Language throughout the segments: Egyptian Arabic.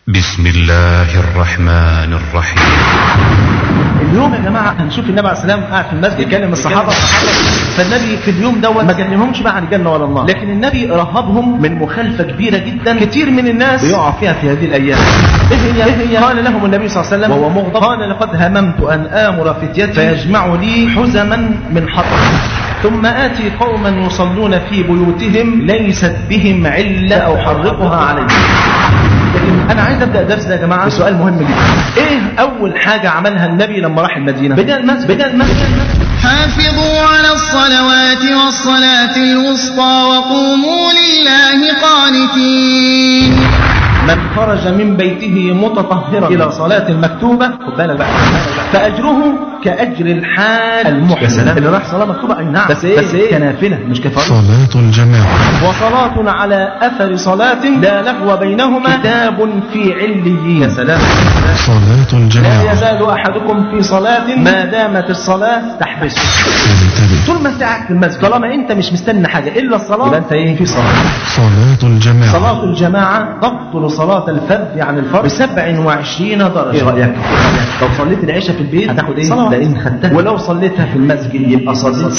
بسم الله الرحمن الرحيم اليوم يا جماعه هنشوف النبي عليه السلام قاعد في المسجد يكلم الصحابه فالنبي في اليوم دوت ما كلمهمش بقى عن الجنه ولا النار لكن النبي رهبهم من مخالفه كبيره جدا كتير من الناس بيقع فيها في هذه الايام ايه هي ايه هي قال لهم النبي صلى الله عليه وسلم وهو مغضب قال لقد هممت ان امر فتيتي فيجمع لي حزما من حطب ثم آتي قوما يصلون في بيوتهم ليست بهم علة أو حرقها عليهم لكن انا عايز ابدا الدرس ده يا جماعه بسؤال مهم جدا ايه اول حاجه عملها النبي لما راح المدينه بدا المسجد بدا المسجد حافظوا على الصلوات والصلاة الوسطى وقوموا لله قانتين من خرج من بيته متطهرا الى صلاه المكتوبه خد بالك بقى فاجره كاجر الحاج المحرم يا سلام. اللي راح صلاه مكتوبه اي نعم بس ايه بس ايه كنافله مش كفاره صلاة الجماعة وصلاة على أثر صلاة لا لغو بينهما كتاب في عليين يا سلام صلاة لا الجماعة يزال أحدكم في صلاة ما دامت الصلاة تحبسه انتبه طول ما انت قاعد في المسجد طالما انت مش مستني حاجة إلا الصلاة يبقى انت ايه في صلاة صلاة الجماعة صلاة الجماعة تبطل صلاة الفرد عن الفرد ب 27 درجة ايه رأيك؟ لو صليت العشاء في البيت هتاخد ايه؟ صلاة لأن خدتها ولو صليتها في المسجد يبقى صليت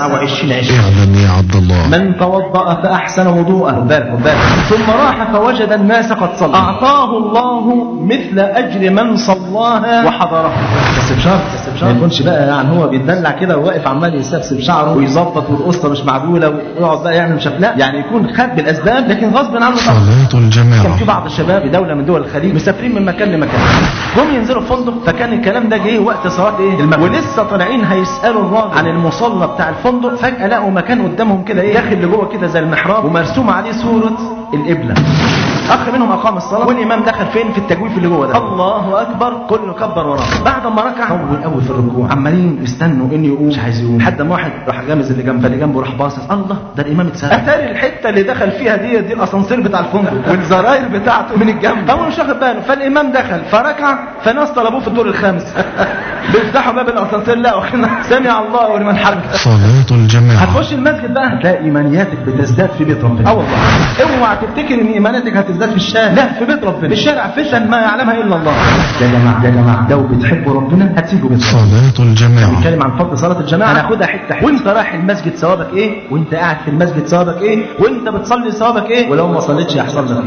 27 عشاء اعلم يا عبد الله من توضأ فأحسن وضوءه خد بالك خد بالك ثم راح فوجد الناس قد صلوا أعطاه الله مثل أجر من صلاها وحضرها بس بشرط بس بشرط ما يكونش بقى يعني هو بيتدلع كده وواقف عمال يسبسب شعره ويظبط والقصة مش معدولة ويقعد بقى يعمل مشاكل لا يعني يكون خد بالأسباب لكن غصب عنه طبعا صلاة كان في الجماعة بعض الشباب في دوله من دول الخليج مسافرين من مكان لمكان هم ينزلوا في فندق فكان الكلام ده جه وقت صلاه ايه المغرب ولسه طالعين هيسالوا الراجل عن المصلى بتاع الفندق فجاه لقوا مكان قدامهم كده ايه داخل لجوه كده زي المحراب ومرسوم عليه صوره القبله اخ منهم اقام الصلاه والامام دخل فين في التجويف اللي جوه ده الله اكبر كله كبر وراه بعد ما ركع طول قوي في الركوع عمالين يستنوا ان يقوم مش عايز يقوم لحد ما واحد راح جامز اللي جنب فاللي جنبه راح باصص الله ده الامام اتسرق اتاري الحته اللي دخل فيها دي دي الاسانسير بتاع الفندق والزراير بتاعته من الجنب هو مش واخد باله فالامام دخل فركع فناس طلبوه في الدور الخامس بيفتحوا باب الاسانسير لقوا سمع الله ولمن حمده صلاة الجماعة هتخش المسجد بقى هتلاقي ايمانياتك بتزداد في بيت ربنا اه والله اوعى تفتكر ان ايمانياتك هتزداد في الشارع لا في بيت ربنا في الشارع فتن ما يعلمها الا الله يا جماعه يا جماعه لو بتحبوا ربنا هتسيبوا بيت ربنا صلاة الجماعة بنتكلم عن فضل صلاه الجماعه هناخدها حته حته وانت رايح المسجد ثوابك ايه وانت قاعد في المسجد ثوابك ايه وانت بتصلي ثوابك ايه ولو ما صليتش هيحصل لك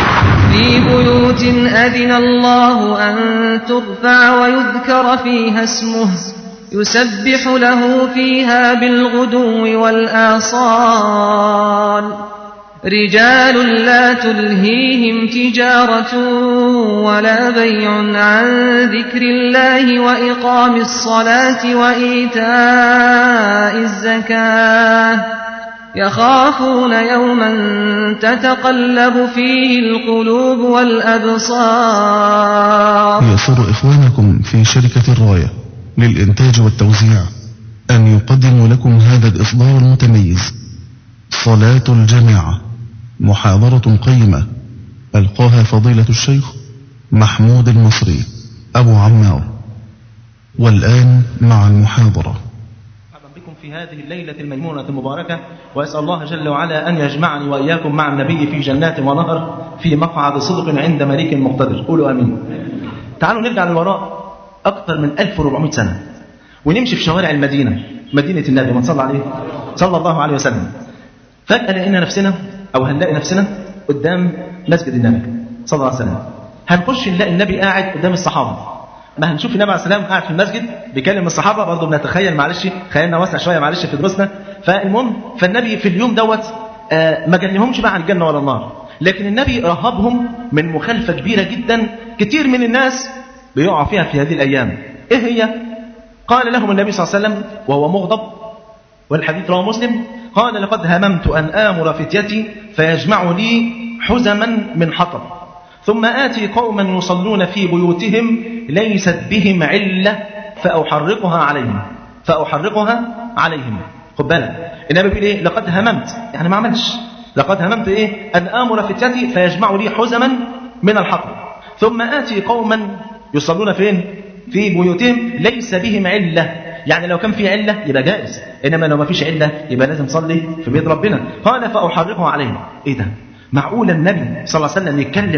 ايه في بيوت أذن الله أن ترفع ويذكر فيها اسمه يسبح له فيها بالغدو والآصال رجال لا تلهيهم تجارة ولا بيع عن ذكر الله وإقام الصلاة وإيتاء الزكاة يخافون يوما تتقلب فيه القلوب والأبصار يسر إخوانكم في شركة الراية للإنتاج والتوزيع أن يقدموا لكم هذا الإصدار المتميز صلاة الجماعة محاضرة قيمة ألقاها فضيلة الشيخ محمود المصري أبو عمار والآن مع المحاضرة مرحبا بكم في هذه الليلة الميمونة المباركة وأسأل الله جل وعلا أن يجمعني وإياكم مع النبي في جنات ونهر في مقعد صدق عند مليك مقتدر قولوا أمين تعالوا نرجع للوراء أكثر من 1400 سنة ونمشي في شوارع المدينة مدينة النبي ما تصلى عليه صلى الله عليه وسلم فجأة لقينا نفسنا أو هنلاقي نفسنا قدام مسجد النبي صلى الله عليه وسلم هنخش نلاقي النبي قاعد قدام الصحابة ما هنشوف النبي عليه السلام قاعد في المسجد بيكلم الصحابه برضه بنتخيل معلش خيالنا واسع شويه معلش في دروسنا فالمهم فالنبي في اليوم دوت آه ما كلمهمش بقى عن الجنه ولا النار لكن النبي رهبهم من مخالفه كبيره جدا كتير من الناس بيقعوا فيها في هذه الايام ايه هي قال لهم النبي صلى الله عليه وسلم وهو مغضب والحديث رواه مسلم قال لقد هممت ان امر فتيتي فيجمع لي حزما من حطب ثم آتي قوما يصلون في بيوتهم ليست بهم علة فأحرقها عليهم فأحرقها عليهم خد بالك النبي بيقول ايه لقد هممت يعني ما عملش لقد هممت ايه ان امر فتيتي فيجمع لي حزما من الحطب ثم اتي قوما يصلون فين في بيوتهم ليس بهم عله يعني لو كان في عله يبقى جائز انما لو ما فيش عله يبقى لازم تصلي في بيت ربنا قال فاحرقه عليهم ايه ده معقول النبي صلى الله عليه وسلم يتكلم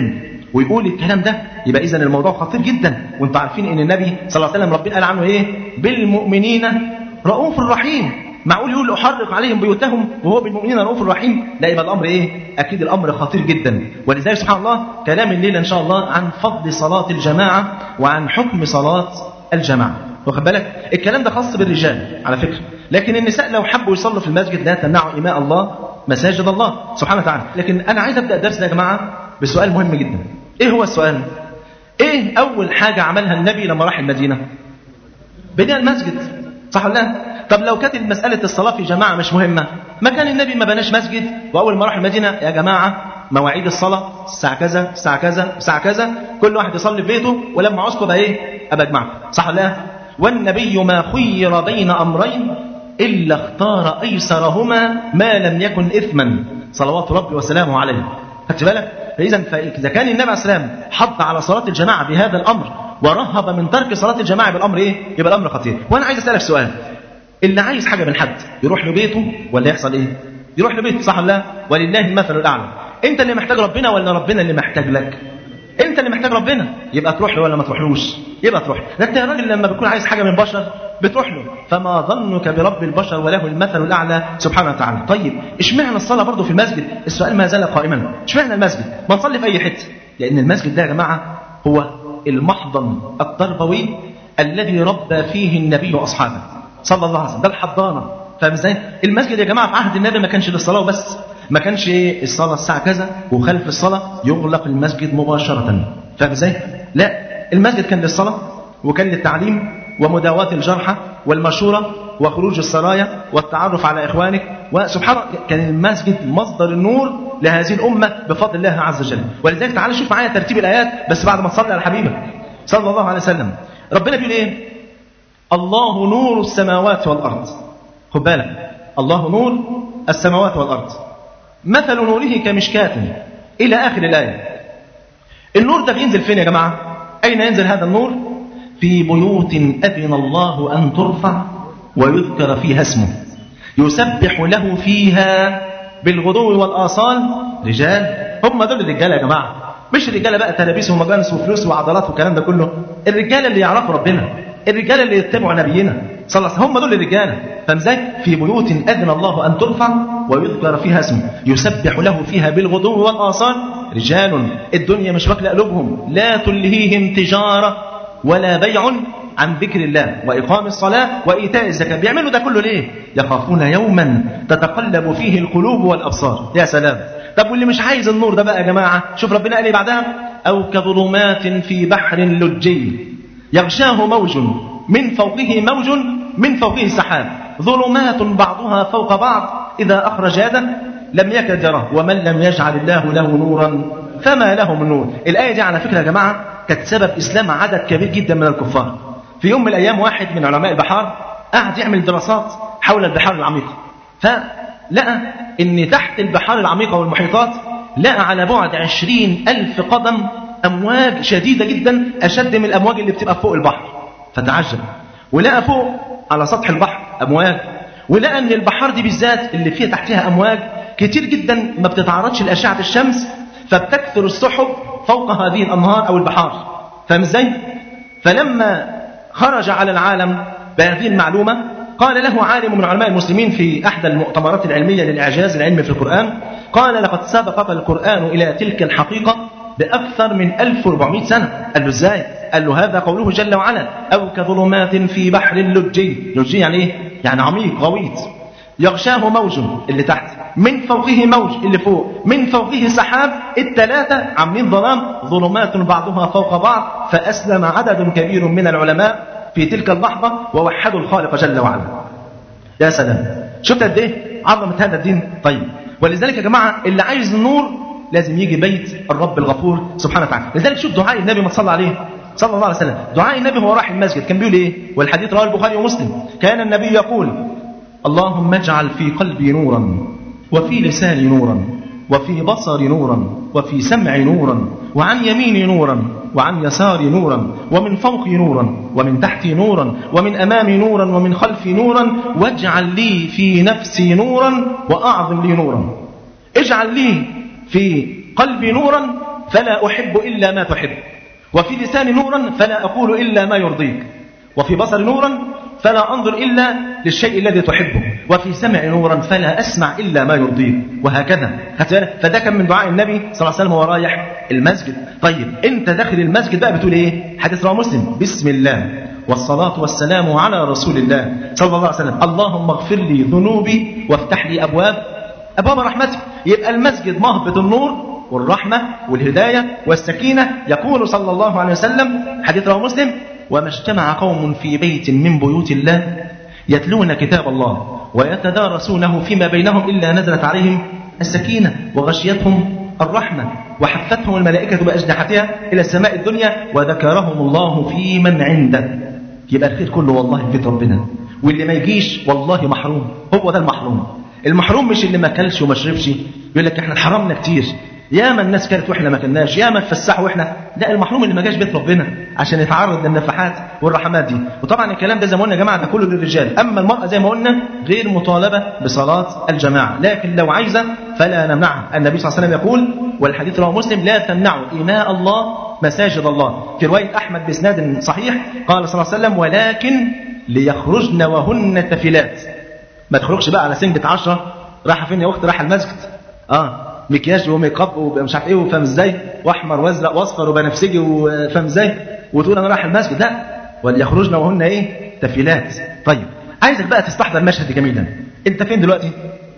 ويقول الكلام ده يبقى اذا الموضوع خطير جدا وانتم عارفين ان النبي صلى الله عليه وسلم ربنا قال عنه ايه بالمؤمنين رؤوف رحيم معقول يقول احرق عليهم بيوتهم وهو بالمؤمنين رؤوف رحيم لا يبقى الامر ايه اكيد الامر خطير جدا ولذلك سبحان الله كلام الليله ان شاء الله عن فضل صلاه الجماعه وعن حكم صلاه الجماعه واخد بالك الكلام ده خاص بالرجال على فكره لكن النساء لو حبوا يصلوا في المسجد لا تمنعوا اماء الله مساجد الله سبحانه وتعالى لكن انا عايز ابدا الدرس ده يا جماعه بسؤال مهم جدا ايه هو السؤال ايه اول حاجه عملها النبي لما راح المدينه بناء المسجد صح ولا لا طب لو كانت مساله الصلاه في جماعه مش مهمه ما كان النبي ما بناش مسجد واول ما راح المدينه يا جماعه مواعيد الصلاه الساعه كذا الساعه كذا الساعه كذا كل واحد يصلي في بيته ولما عوزكم بقى ايه ابقى اجمعكم صح ولا لا والنبي ما خير بين امرين الا اختار ايسرهما ما لم يكن اثما صلوات ربي وسلامه عليه خدت بالك فاذا فاذا كان النبي عليه السلام حض على صلاه الجماعه بهذا الامر ورهب من ترك صلاه الجماعه بالامر ايه يبقى الامر خطير وانا عايز اسالك سؤال اللي عايز حاجه من حد يروح له بيته ولا يحصل ايه يروح له بيته صح ولا لا ولله المثل الاعلى انت اللي محتاج ربنا ولا ربنا اللي محتاج لك انت اللي محتاج ربنا يبقى تروح له ولا ما تروحلوش يبقى تروح ده انت يا راجل لما بتكون عايز حاجه من بشر بتروح له فما ظنك برب البشر وله المثل الاعلى سبحانه وتعالى طيب اشمعنى الصلاه برضه في المسجد السؤال ما زال قائما اشمعنى المسجد ما نصلي في اي حته لان المسجد ده يا جماعه هو المحضن التربوي الذي ربى فيه النبي واصحابه صلى الله عليه وسلم ده الحضانه فاهم ازاي المسجد يا جماعه في عهد النبي ما كانش للصلاه وبس ما كانش الصلاه الساعه كذا وخلف الصلاه يغلق المسجد مباشره فاهم ازاي لا المسجد كان للصلاه وكان للتعليم ومداواة الجرحى والمشورة وخروج السرايا والتعرف على إخوانك وسبحان الله كان المسجد مصدر النور لهذه الأمة بفضل الله عز وجل ولذلك تعالى شوف معايا ترتيب الآيات بس بعد ما تصلي على حبيبك صلى الله عليه وسلم ربنا بيقول إيه الله نور السماوات والأرض خد بالك الله نور السماوات والأرض مثل نوره كمشكاة إلى آخر الآية النور ده بينزل فين يا جماعة أين ينزل هذا النور في بيوت أذن الله أن ترفع ويذكر فيها اسمه يسبح له فيها بالغدو والآصال رجال هم دول الرجال يا جماعة مش الرجالة بقى تلابيس ومجانس وفلوس وعضلات والكلام ده كله الرجالة اللي يعرفوا ربنا الرجالة اللي يتبعوا نبينا صلى الله عليه وسلم هم دول الرجالة فاهم ازاي؟ في بيوت أذن الله أن ترفع ويذكر فيها اسمه يسبح له فيها بالغدو والآصال رجال الدنيا مش واكلة قلوبهم لا تلهيهم تجارة ولا بيع عن ذكر الله وإقام الصلاة وإيتاء الزكاة بيعملوا ده كله ليه يخافون يوما تتقلب فيه القلوب والأبصار يا سلام طب واللي مش عايز النور ده بقى يا جماعة شوف ربنا قال ايه بعدها أو كظلمات في بحر لجي يغشاه موج من فوقه موج من فوقه سحاب ظلمات بعضها فوق بعض إذا أخرج يده لم يكد يراه ومن لم يجعل الله له نورا فما له من نور الآية دي على فكرة يا جماعة كانت سبب إسلام عدد كبير جدا من الكفار في يوم من الأيام واحد من علماء البحار قعد يعمل دراسات حول البحار العميقة فلقى أن تحت البحار العميقة والمحيطات لقى على بعد عشرين ألف قدم أمواج شديدة جدا أشد من الأمواج اللي بتبقى فوق البحر فتعجب ولقى فوق على سطح البحر أمواج ولقى أن البحار دي بالذات اللي فيها تحتها أمواج كتير جدا ما بتتعرضش لأشعة الشمس فبتكثر السحب فوق هذه الأنهار أو البحار فاهم ازاي؟ فلما خرج على العالم بهذه المعلومة قال له عالم من علماء المسلمين في أحدى المؤتمرات العلمية للإعجاز العلمي في القرآن قال لقد سبقك القرآن إلى تلك الحقيقة بأكثر من 1400 سنة قال له ازاي؟ قال له هذا قوله جل وعلا أو كظلمات في بحر لجي لجي يعني إيه؟ يعني عميق غويط يغشاه موج اللي تحت من فوقه موج اللي فوق من فوقه سحاب الثلاثة عاملين ظلام ظلمات بعضها فوق بعض فأسلم عدد كبير من العلماء في تلك اللحظة ووحدوا الخالق جل وعلا يا سلام شفت قد ايه عظمة هذا الدين طيب ولذلك يا جماعة اللي عايز النور لازم يجي بيت الرب الغفور سبحانه وتعالى لذلك شوف دعاء النبي ما صلى عليه صلى الله عليه وسلم دعاء النبي هو راح المسجد كان بيقول ايه والحديث رواه البخاري ومسلم كان النبي يقول اللهم اجعل في قلبي نورا وفي لساني نورا وفي بصري نورا وفي سمعي نورا وعن يميني نورا وعن يساري نورا ومن فوقي نورا ومن تحتي نورا ومن أمامي نورا ومن خلفي نورا واجعل لي في نفسي نورا وأعظم لي نورا اجعل لي في قلبي نورا فلا أحب إلا ما تحب وفي لساني نورا فلا أقول إلا ما يرضيك وفي بصري نورا فلا أنظر إلا للشيء الذي تحبه وفي سمعي نورا فلا أسمع إلا ما يرضيك وهكذا فده كان من دعاء النبي صلى الله عليه وسلم وهو رايح المسجد طيب أنت داخل المسجد بقى بتقول إيه حديث رواه مسلم بسم الله والصلاة والسلام على رسول الله صلى الله عليه وسلم اللهم اغفر لي ذنوبي وافتح لي أبواب أبواب رحمتك يبقى المسجد مهبط النور والرحمة والهداية والسكينة يقول صلى الله عليه وسلم حديث رواه مسلم وما اجتمع قوم في بيت من بيوت الله يتلون كتاب الله ويتدارسونه فيما بينهم إلا نزلت عليهم السكينة وغشيتهم الرحمة وحفتهم الملائكة بأجنحتها إلى السماء الدنيا وذكرهم الله في من عنده يبقى الخير كله والله في بيت ربنا واللي ما يجيش والله محروم هو ده المحروم المحروم مش اللي ما كلش وما شربش يقول لك احنا حرمنا كتير ياما الناس كانت واحنا ما كناش ياما اتفسحوا واحنا لا المحروم اللي ما جاش بيت ربنا عشان يتعرض للنفحات والرحمات دي وطبعا الكلام ده زي ما قلنا يا جماعه ده كله للرجال اما المراه زي ما قلنا غير مطالبه بصلاه الجماعه لكن لو عايزه فلا نمنعها النبي صلى الله عليه وسلم يقول والحديث رواه مسلم لا تمنعوا إماء الله مساجد الله في روايه احمد باسناد صحيح قال صلى الله عليه وسلم ولكن ليخرجن وهن تفلات ما تخرجش بقى على سنجة عشرة رايحه فين يا اخت رايحه المسجد اه مكياج وميك اب ومش عارف ايه وفاهم ازاي واحمر وازرق واصفر وبنفسجي وفاهم ازاي وتقول انا رايح المسجد لا وليخرجن وهن ايه تفيلات طيب عايزك بقى تستحضر المشهد الجميل ده انت فين دلوقتي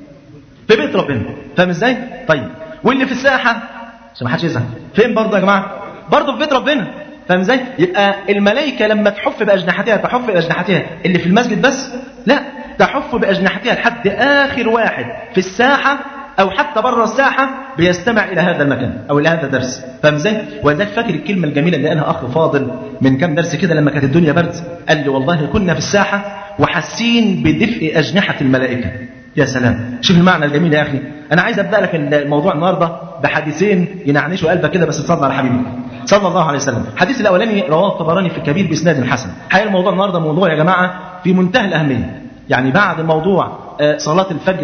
في بيت ربنا فاهم ازاي طيب واللي في الساحه عشان ما حدش يزعل فين برضه يا جماعه برضه في بيت ربنا فاهم ازاي يبقى الملائكه لما تحف باجنحتها تحف باجنحتها اللي في المسجد بس لا تحف باجنحتها لحد اخر واحد في الساحه او حتى بره الساحه بيستمع الى هذا المكان او الى هذا الدرس فاهم ازاي ولذلك فاكر الكلمه الجميله اللي قالها اخ فاضل من كام درس كده لما كانت الدنيا برد قال لي والله كنا في الساحه وحاسين بدفء اجنحه الملائكه يا سلام شوف المعنى الجميل يا اخي انا عايز ابدا لك الموضوع النهارده بحديثين ينعنشوا قلبك كده بس تصلي على حبيبك صلى الله عليه وسلم الحديث الاولاني رواه الطبراني في الكبير باسناد حسن حقيقه الموضوع النهارده موضوع يا جماعه في منتهى الاهميه يعني بعد موضوع صلاة الفجر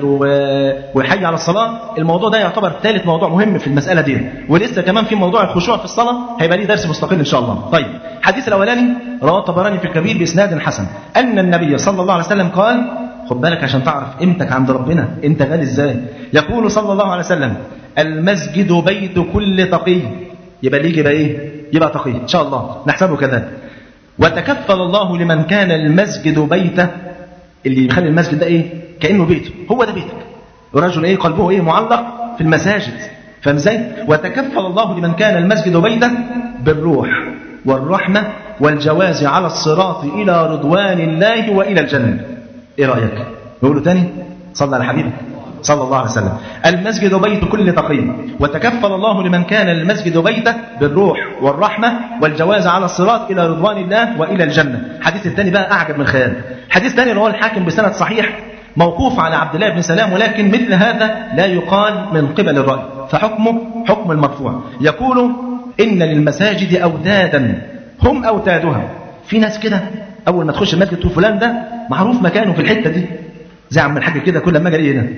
وحي على الصلاة الموضوع ده يعتبر ثالث موضوع مهم في المسألة دي ولسه كمان في موضوع الخشوع في الصلاة هيبقى ليه درس مستقل إن شاء الله طيب الحديث الأولاني رواه الطبراني في الكبير بإسناد حسن أن النبي صلى الله عليه وسلم قال خد بالك عشان تعرف قيمتك عند ربنا انت غالي ازاي يقول صلى الله عليه وسلم المسجد بيت كل تقي يبقى ليه يبقى ايه يبقى تقي ان شاء الله نحسبه كذلك وتكفل الله لمن كان المسجد بيته اللي يخلي المسجد ده ايه كانه بيته هو ده بيتك ورجل ايه قلبه ايه معلق في المساجد فاهم ازاي وتكفل الله لمن كان المسجد بيته بالروح والرحمه والجواز على الصراط الى رضوان الله والى الجنه ايه رايك نقوله تاني صلى على حبيبك صلى الله عليه وسلم المسجد بيت كل تقي وتكفل الله لمن كان المسجد بيته بالروح والرحمة والجواز على الصراط إلى رضوان الله وإلى الجنة الحديث الثاني بقى أعجب من الخيال الحديث الثاني رواه الحاكم بسند صحيح موقوف على عبد الله بن سلام ولكن مثل هذا لا يقال من قبل الرأي فحكمه حكم المرفوع يقول إن للمساجد أودادا هم أوتادها في ناس كده أول ما تخش المسجد تقول فلان ده معروف مكانه في الحتة دي زي عم الحاج كده كل ما اجي هنا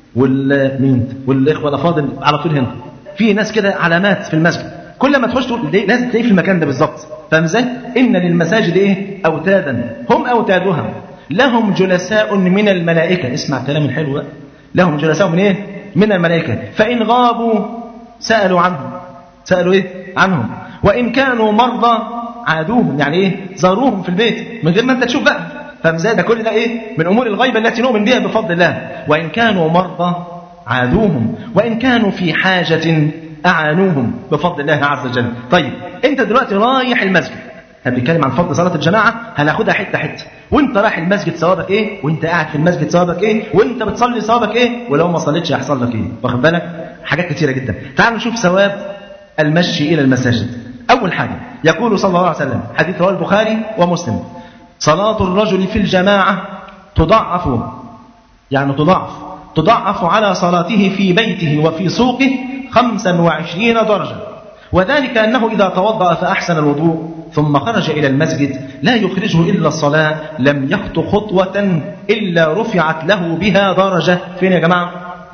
والمين والاخوه الافاضل على طول هنا في ناس كده علامات في المسجد كل ما تخش تقول لازم تلاقيه في المكان ده بالظبط فاهم ازاي ان للمساجد ايه اوتادا هم اوتادها لهم جلساء من الملائكه اسمع الكلام الحلو بقى لهم جلساء من ايه من الملائكه فان غابوا سالوا عنهم سالوا ايه عنهم وان كانوا مرضى عادوهم يعني ايه زاروهم في البيت من غير ما انت تشوف بقى فاهم ازاي ده كل ده ايه من امور الغيب التي نؤمن بها بفضل الله وان كانوا مرضى عادوهم وان كانوا في حاجه اعانوهم بفضل الله عز وجل طيب انت دلوقتي رايح المسجد هنتكلم عن فضل صلاه الجماعه هناخدها حته حته وانت رايح المسجد ثوابك ايه وانت قاعد في المسجد ثوابك ايه وانت بتصلي ثوابك ايه ولو ما صليتش هيحصل لك ايه واخد بالك حاجات كتيره جدا تعالوا نشوف ثواب المشي الى المساجد اول حاجه يقول صلى الله عليه وسلم حديث رواه البخاري ومسلم صلاة الرجل في الجماعة تضعف يعني تضعف تضعف على صلاته في بيته وفي سوقه خمسا وعشرين درجة وذلك أنه إذا توضأ فأحسن الوضوء ثم خرج إلى المسجد لا يخرجه إلا الصلاة لم يخط خطوة إلا رفعت له بها درجة فين يا جماعة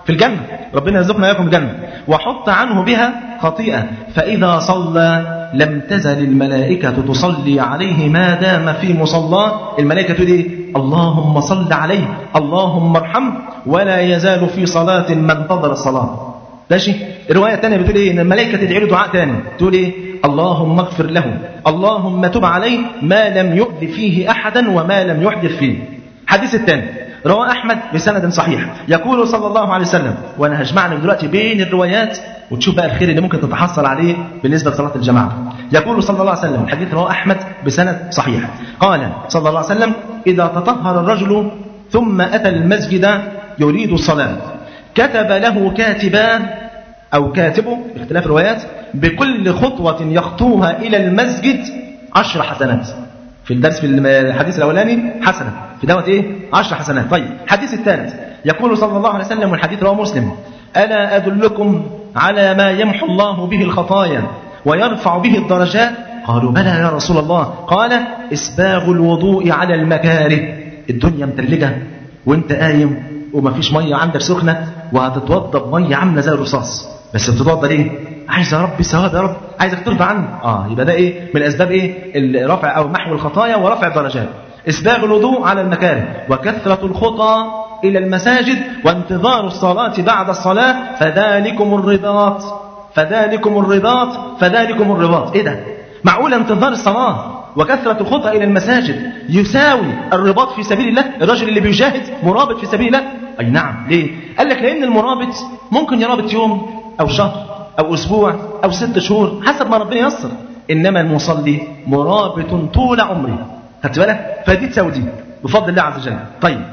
في الجنة ربنا يرزقنا إياكم الجنة وحط عنه بها خطيئة فإذا صلى لم تزل الملائكة تصلي عليه ما دام في مصلاه الملائكة تقول إيه اللهم صل عليه اللهم ارحمه ولا يزال في صلاة ما انتظر الصلاة ماشي الرواية الثانية بتقول إيه إن الملائكة تدعي له دعاء ثاني تقول إيه اللهم اغفر له اللهم تب عليه ما لم يؤذ فيه أحدا وما لم يحدث فيه حديث الثاني رواه أحمد بسند صحيح يقول صلى الله عليه وسلم وأنا هجمع لك دلوقتي بين الروايات وتشوف بقى الخير اللي ممكن تتحصل عليه بالنسبة لصلاة الجماعة يقول صلى الله عليه وسلم الحديث رواه أحمد بسند صحيح قال صلى الله عليه وسلم إذا تطهر الرجل ثم أتى المسجد يريد الصلاة كتب له كاتبان أو كاتبه باختلاف الروايات بكل خطوة يخطوها إلى المسجد عشر حسنات في الدرس في الحديث الأولاني حسنة في دوت إيه عشر حسنات طيب الحديث الثالث يقول صلى الله عليه وسلم والحديث رواه مسلم ألا أدلكم على ما يمحو الله به الخطايا ويرفع به الدرجات قالوا بلى يا رسول الله قال إسباغ الوضوء على المكاره الدنيا متلجة وانت قايم ومفيش مية عندك سخنة وهتتوضى بمية عاملة زي الرصاص بس بتتوضى ليه؟ عايز يا رب ثواب يا رب عايزك ترضى عني اه يبقى ده ايه من اسباب ايه الرفع او محو الخطايا ورفع الدرجات اسباغ الوضوء على المكاره وكثرة الخطى الى المساجد وانتظار الصلاة بعد الصلاة فذلكم الرباط فذلكم الرباط فذلكم الرباط ايه ده معقول انتظار الصلاة وكثرة الخطى إلى المساجد يساوي الرباط في سبيل الله الرجل اللي بيجاهد مرابط في سبيل الله أي نعم ليه قال لك لأن المرابط ممكن يرابط يوم أو شهر أو أسبوع أو ست شهور حسب ما ربنا ييسر إنما المصلي مرابط طول عمره خدت بالك فدي تساوي دي بفضل الله عز وجل طيب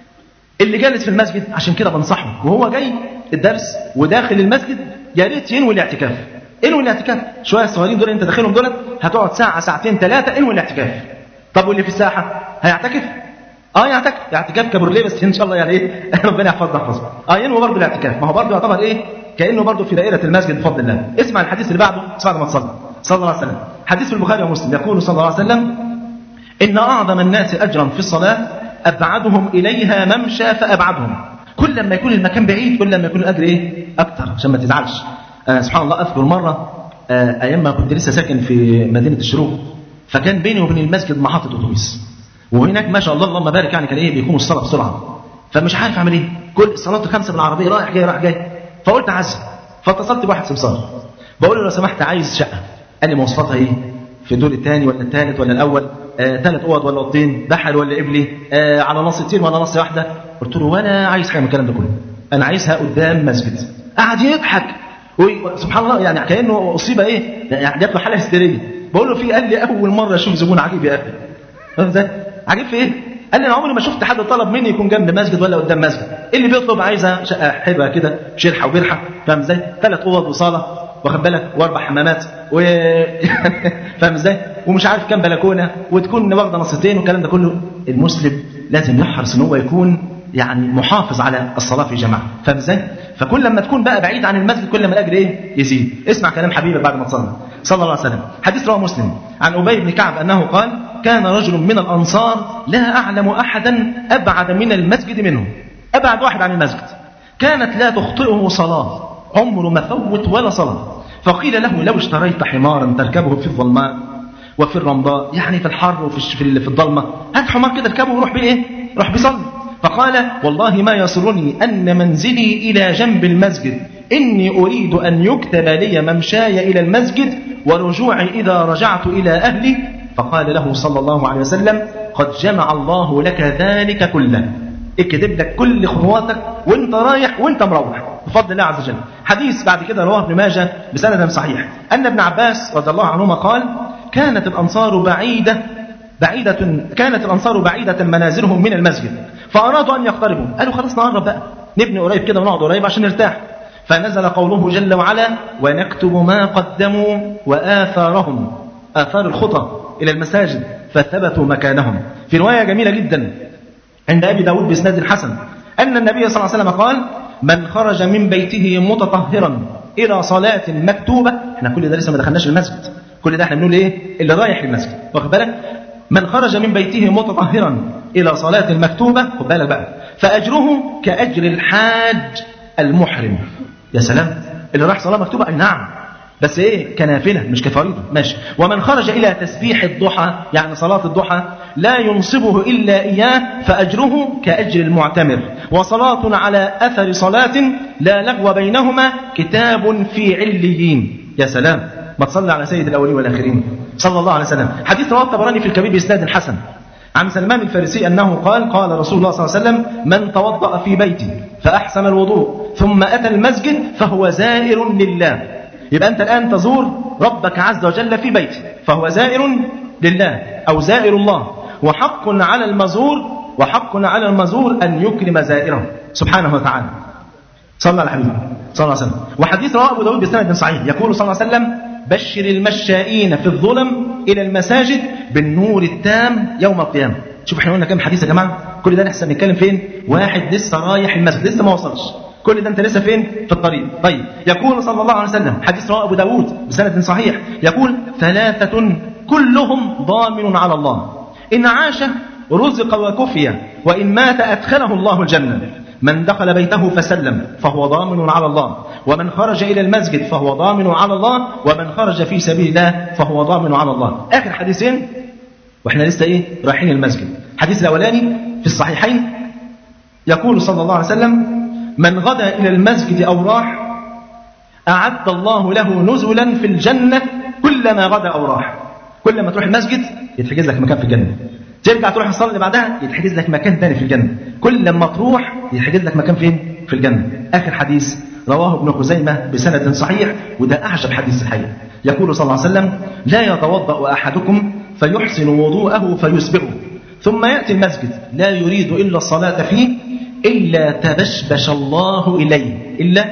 اللي جالس في المسجد عشان كده بنصحه وهو جاي الدرس وداخل المسجد يا ريت ينوي الاعتكاف انوي الاعتكاف شويه الصغيرين دول انت داخلهم دول هتقعد ساعه ساعتين ثلاثه انوي الاعتكاف طب واللي في الساحه هيعتكف اه يعتكف اعتكاف كبرليه بس ان شاء الله يعني ايه ربنا يحفظنا يحفظه اه ينوي برضه الاعتكاف ما هو برضه يعتبر ايه كانه برضه في دائره المسجد بفضل الله اسمع الحديث اللي بعده بعد ما تصلي صلى الله عليه وسلم حديث في البخاري ومسلم يقول صلى الله عليه وسلم ان اعظم الناس اجرا في الصلاه ابعدهم اليها ممشى فابعدهم كل ما يكون المكان بعيد كل ما يكون الاجر ايه اكتر عشان ما تزعلش آه سبحان الله اذكر مره آه ايام ما كنت لسه ساكن في مدينه الشروق فكان بيني وبين المسجد محطه اتوبيس وهناك ما شاء الله اللهم بارك يعني كان ايه بيقوموا الصلاه بسرعه فمش عارف اعمل ايه كل صلاه الخمسه بالعربيه رايح جاي رايح جاي فقلت عزم فاتصلت بواحد سمسار بقول له لو سمحت عايز شقه قال لي مواصفاتها ايه في الدور الثاني ولا الثالث ولا الاول ثلاث آه اوض ولا اوضتين بحر ولا قبلي آه على نصتين ولا نص واحده قلت له وانا عايز حاجه من الكلام ده كله انا عايزها قدام مسجد قعد يضحك سبحان الله يعني كانه اصيب ايه يعني جات له حاله هستيريه بقول له في قال لي اول مره اشوف زبون عجيب يا اخي فاهم ازاي عجيب في ايه قال لي انا عمري ما شفت حد طلب مني يكون جنب مسجد ولا قدام مسجد اللي بيطلب عايزه شقه حلوه كده شرحه وبرحه فاهم ازاي ثلاث اوض وصاله واخد بالك واربع حمامات و فاهم ازاي ومش عارف كام بلكونه وتكون واخده نصتين والكلام ده كله المسلم لازم يحرص ان هو يكون يعني محافظ على الصلاه في جماعه فاهم ازاي فكل لما تكون بقى بعيد عن المسجد كل ما الاجر ايه يزيد اسمع كلام حبيبك بعد ما تصلي صلى الله عليه وسلم حديث رواه مسلم عن ابي بن كعب انه قال كان رجل من الانصار لا اعلم احدا ابعد من المسجد منه ابعد واحد عن المسجد كانت لا تخطئه صلاه عمره ما فوت ولا صلاه فقيل له لو اشتريت حمارا تركبه في الظلماء وفي الرمضاء يعني في الحر وفي في الضلمه هات حمار كده اركبه وروح بيه ايه روح بيصلي فقال والله ما يسرني أن منزلي إلى جنب المسجد إني أريد أن يكتب لي ممشاي إلى المسجد ورجوعي إذا رجعت إلى أهلي فقال له صلى الله عليه وسلم قد جمع الله لك ذلك كله اكتب لك كل خطواتك وانت رايح وانت مروح بفضل الله عز وجل حديث بعد كده رواه ابن ماجه بسند صحيح أن ابن عباس رضي الله عنهما قال كانت الأنصار بعيدة بعيدة كانت الأنصار بعيدة منازلهم من المسجد فأرادوا أن يقتربوا قالوا خلاص نقرب بقى نبني قريب كده ونقعد قريب عشان نرتاح فنزل قوله جل وعلا ونكتب ما قدموا وآثارهم آثار الخطى إلى المساجد فثبتوا مكانهم في رواية جميلة جدا عند أبي داود بإسناد الحسن أن النبي صلى الله عليه وسلم قال من خرج من بيته متطهرا إلى صلاة مكتوبة احنا كل ده لسه ما دخلناش المسجد كل ده احنا بنقول ايه اللي رايح المسجد واخد بالك من خرج من بيته متطهرا إلى صلاة المكتوبة خد بالك بقى فأجره كأجر الحاج المحرم يا سلام اللي راح صلاة مكتوبة أي نعم بس ايه كنافلة مش كفريضة ماشي ومن خرج إلى تسبيح الضحى يعني صلاة الضحى لا ينصبه إلا إياه فأجره كأجر المعتمر وصلاة على أثر صلاة لا لغو بينهما كتاب في عليين يا سلام ما تصلى على سيد الأولين والآخرين صلى الله عليه وسلم حديث رواه الطبراني في الكبير بإسناد حسن عن سلمان الفارسي أنه قال قال رسول الله صلى الله عليه وسلم من توضأ في بيتي فأحسن الوضوء ثم أتى المسجد فهو زائر لله يبقى أنت الآن تزور ربك عز وجل في بيته فهو زائر لله أو زائر الله وحق على المزور وحق على المزور أن يكرم زائره سبحانه وتعالى صلى على الحبيب صلى الله عليه وسلم وحديث رواه أبو داود بسند صحيح يقول صلى الله عليه وسلم بشر المشائين في الظلم إلى المساجد بالنور التام يوم القيامة شوف احنا قلنا كام حديث يا جماعة كل ده لسه بنتكلم فين واحد لسه رايح المسجد لسه ما وصلش كل ده انت لسه فين في الطريق طيب يقول صلى الله عليه وسلم حديث رواه ابو داود بسند صحيح يقول ثلاثة كلهم ضامن على الله إن عاش رزق وكفي وإن مات أدخله الله الجنة من دخل بيته فسلم فهو ضامن على الله ومن خرج إلى المسجد فهو ضامن على الله ومن خرج في سبيل الله فهو ضامن على الله آخر حديثين واحنا لسه ايه رايحين المسجد الحديث الاولاني في الصحيحين يقول صلى الله عليه وسلم من غدا الى المسجد او راح اعد الله له نزلا في الجنه كلما غدا او راح كل ما تروح المسجد يتحجز لك مكان في الجنه ترجع تروح الصلاه اللي بعدها يتحجز لك مكان ثاني في الجنه كل ما تروح يتحجز لك مكان فين في الجنه اخر حديث رواه ابن خزيمه بسند صحيح وده اعجب حديث الحقيقه يقول صلى الله عليه وسلم لا يتوضا احدكم فيحسن وضوءه فيسبغه ثم ياتي المسجد لا يريد الا الصلاه فيه الا تبشبش الله اليه الا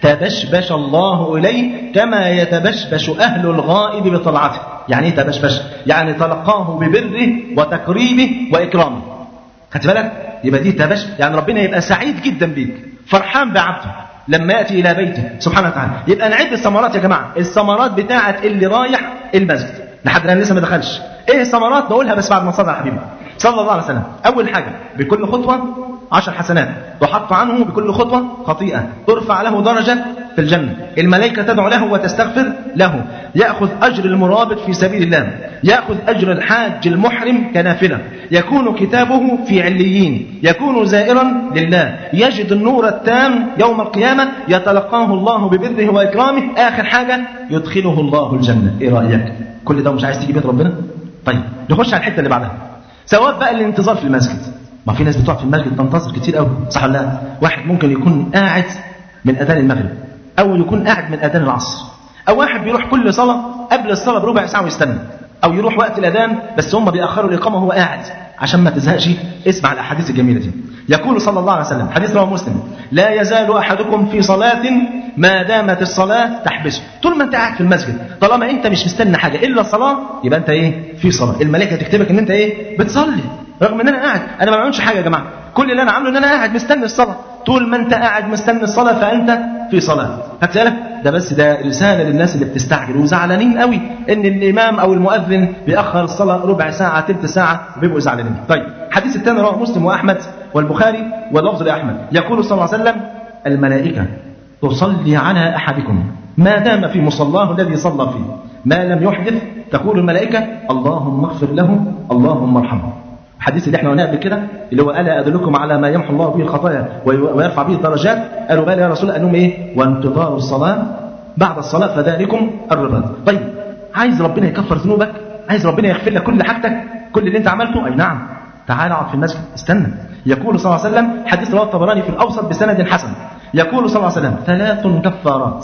تبشبش الله إليه كما يتبشبش أهل الغائب بطلعته يعني ايه تبشبش يعني تلقاه ببره وتكريمه وإكرامه خدت بالك يبقى دي تبش يعني ربنا يبقى سعيد جدا بيك فرحان بعبده لما يأتي إلى بيته سبحانه وتعالى يبقى نعد الثمرات يا جماعة الثمرات بتاعة اللي رايح المسجد لحد الآن لسه ما دخلش ايه الثمرات نقولها بس بعد ما صلى على حبيبي صلى الله عليه وسلم أول حاجة بكل خطوة عشر حسنات تحط عنه بكل خطوة خطيئة ترفع له درجة في الجنة الملائكة تدعو له وتستغفر له يأخذ أجر المرابط في سبيل الله يأخذ أجر الحاج المحرم كنافلة يكون كتابه في عليين يكون زائرا لله يجد النور التام يوم القيامة يتلقاه الله ببره وإكرامه آخر حاجة يدخله الله الجنة إيه رأيك كل ده مش عايز تيجي بيت ربنا طيب نخش على الحتة اللي بعدها سواء بقى الانتظار في المسجد ما في ناس بتقعد في المسجد تنتظر كتير قوي صح ولا لا واحد ممكن يكون قاعد من اذان المغرب او يكون قاعد من اذان العصر او واحد بيروح كل صلاه قبل الصلاه بربع ساعه ويستنى او يروح وقت الاذان بس هم بيأخروا الاقامه وهو قاعد عشان ما تزهقش اسمع الاحاديث الجميله دي يقول صلى الله عليه وسلم حديث رواه مسلم لا يزال احدكم في صلاه ما دامت الصلاه تحبسه طول ما انت قاعد في المسجد طالما انت مش مستني حاجه الا الصلاه يبقى انت ايه في صلاه الملائكه تكتبك ان انت ايه بتصلي رغم ان انا قاعد انا ما بعملش حاجه يا جماعه كل اللي انا عامله ان انا قاعد مستني الصلاه طول ما انت قاعد مستني الصلاه فانت في صلاه خدت بالك ده بس ده رساله للناس اللي بتستعجل وزعلانين قوي ان الامام او المؤذن بيأخر الصلاه ربع ساعه ثلث ساعه وبيبقوا زعلانين طيب الحديث الثاني رواه مسلم واحمد والبخاري واللفظ لاحمد يقول صلى الله عليه وسلم الملائكه تصلي على احدكم ما دام في مصلاه الذي صلى فيه ما لم يحدث تقول الملائكه اللهم اغفر له اللهم ارحمه الحديث اللي احنا قلناه قبل كده اللي هو الا ادلكم على ما يمحو الله به الخطايا ويرفع به الدرجات قالوا بلى يا رسول انهم ايه وانتظار الصلاه بعد الصلاه فذلكم الرباط طيب عايز ربنا يكفر ذنوبك عايز ربنا يغفر لك كل حاجتك كل اللي انت عملته اي نعم تعال اقعد في المسجد استنى يقول صلى الله عليه وسلم حديث رواه الطبراني في الاوسط بسند حسن يقول صلى الله عليه وسلم ثلاث كفارات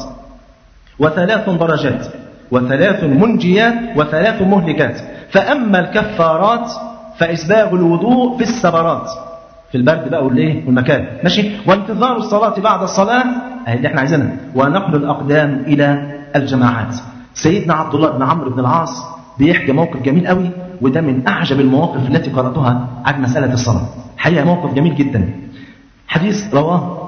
وثلاث درجات وثلاث منجيات وثلاث مهلكات فاما الكفارات فإسباغ الوضوء في السبرات في البرد بقى والايه والمكان ماشي وانتظار الصلاة بعد الصلاة اهي اللي احنا عايزينها ونقل الأقدام إلى الجماعات سيدنا عبد الله بن عمرو بن العاص بيحكي موقف جميل قوي وده من أعجب المواقف التي قرأتها عن مسألة الصلاة حقيقة موقف جميل جدا حديث رواه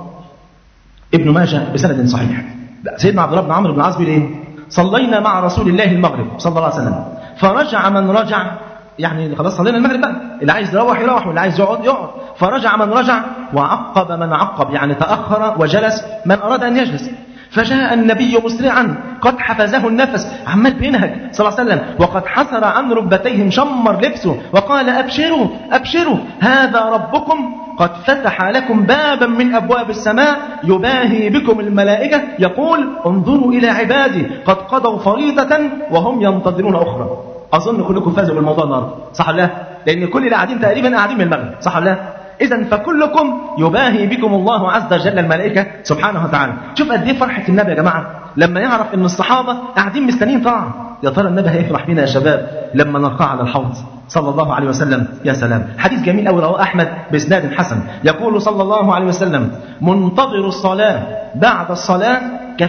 ابن ماجه بسند صحيح سيدنا عبد الله بن عمرو بن العاص بيقول ايه صلينا مع رسول الله المغرب صلى الله عليه وسلم فرجع من رجع يعني خلاص صلينا المغرب بقى اللي عايز يروح يروح واللي عايز يقعد يقعد فرجع من رجع وعقب من عقب يعني تأخر وجلس من أراد أن يجلس فجاء النبي مسرعا قد حفزه النفس عمال بينهج صلى الله عليه وسلم وقد حسر عن ركبتيه مشمر لبسه وقال أبشروا أبشروا هذا ربكم قد فتح لكم بابا من أبواب السماء يباهي بكم الملائكة يقول انظروا إلى عبادي قد قضوا فريضة وهم ينتظرون أخرى أظن كلكم فازوا بالموضوع النهارده صح ولا لا؟ لأن كل اللي قاعدين تقريبا قاعدين من المغرب صح ولا لا؟ إذا فكلكم يباهي بكم الله عز وجل الملائكة سبحانه وتعالى شوف قد إيه فرحة النبي يا جماعة لما يعرف إن الصحابة قاعدين مستنيين طاعة يا ترى النبي هيفرح بينا يا شباب لما نلقاه على الحوض صلى الله عليه وسلم يا سلام حديث جميل أوي رواه أحمد بإسناد حسن يقول صلى الله عليه وسلم منتظر الصلاة بعد الصلاة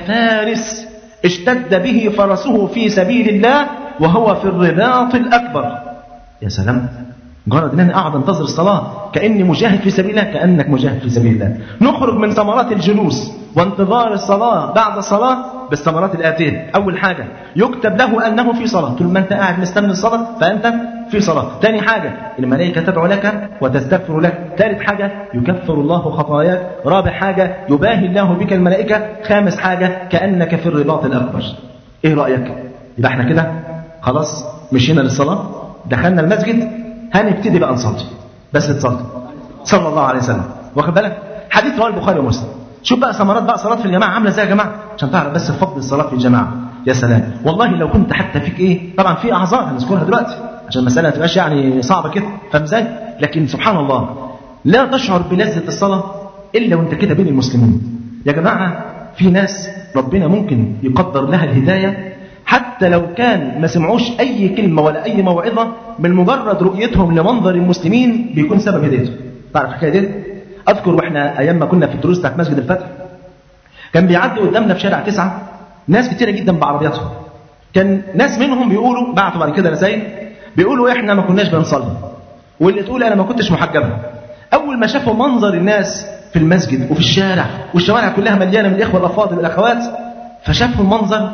كفارس اشتد به فرسه في سبيل الله وهو في الرباط الأكبر يا سلام مجرد ان انا اقعد انتظر الصلاه كاني مجاهد في سبيل الله كانك مجاهد في سبيل الله نخرج من ثمرات الجلوس وانتظار الصلاه بعد الصلاه بالثمرات الاتيه اول حاجه يكتب له انه في صلاه طول ما انت قاعد مستني الصلاه فانت في صلاه ثاني حاجه الملائكه تدعو لك وتستغفر لك ثالث حاجه يكفر الله خطاياك رابع حاجه يباهي الله بك الملائكه خامس حاجه كانك في الرباط الاكبر ايه رايك يبقى احنا كده خلاص مشينا للصلاه دخلنا المسجد هنبتدي بقى نصلي بس تصلي صلى الله عليه وسلم واخد بالك حديث رواه البخاري ومسلم شوف بقى ثمرات بقى صلاه في الجماعه عامله ازاي يا جماعه عشان تعرف بس فضل الصلاه في الجماعه يا سلام والله لو كنت حتى فيك ايه طبعا في اعذار هنذكرها دلوقتي عشان المساله ما تبقاش يعني صعبه كده فاهم ازاي لكن سبحان الله لا تشعر بلذه الصلاه الا وانت كده بين المسلمين يا جماعه في ناس ربنا ممكن يقدر لها الهدايه حتى لو كان ما سمعوش أي كلمة ولا أي موعظة من مجرد رؤيتهم لمنظر المسلمين بيكون سبب هدايته تعرف الحكاية دي؟ أذكر وإحنا أيام ما كنا في الدروس بتاعت مسجد الفتح كان بيعدي قدامنا في شارع تسعة ناس كتيرة جدا بعربياتهم كان ناس منهم بيقولوا بعتوا بعد كده رسائل بيقولوا إحنا ما كناش بنصلي واللي تقول أنا ما كنتش محجبة أول ما شافوا منظر الناس في المسجد وفي الشارع والشوارع كلها مليانة من الإخوة الأفاضل والأخوات فشافوا المنظر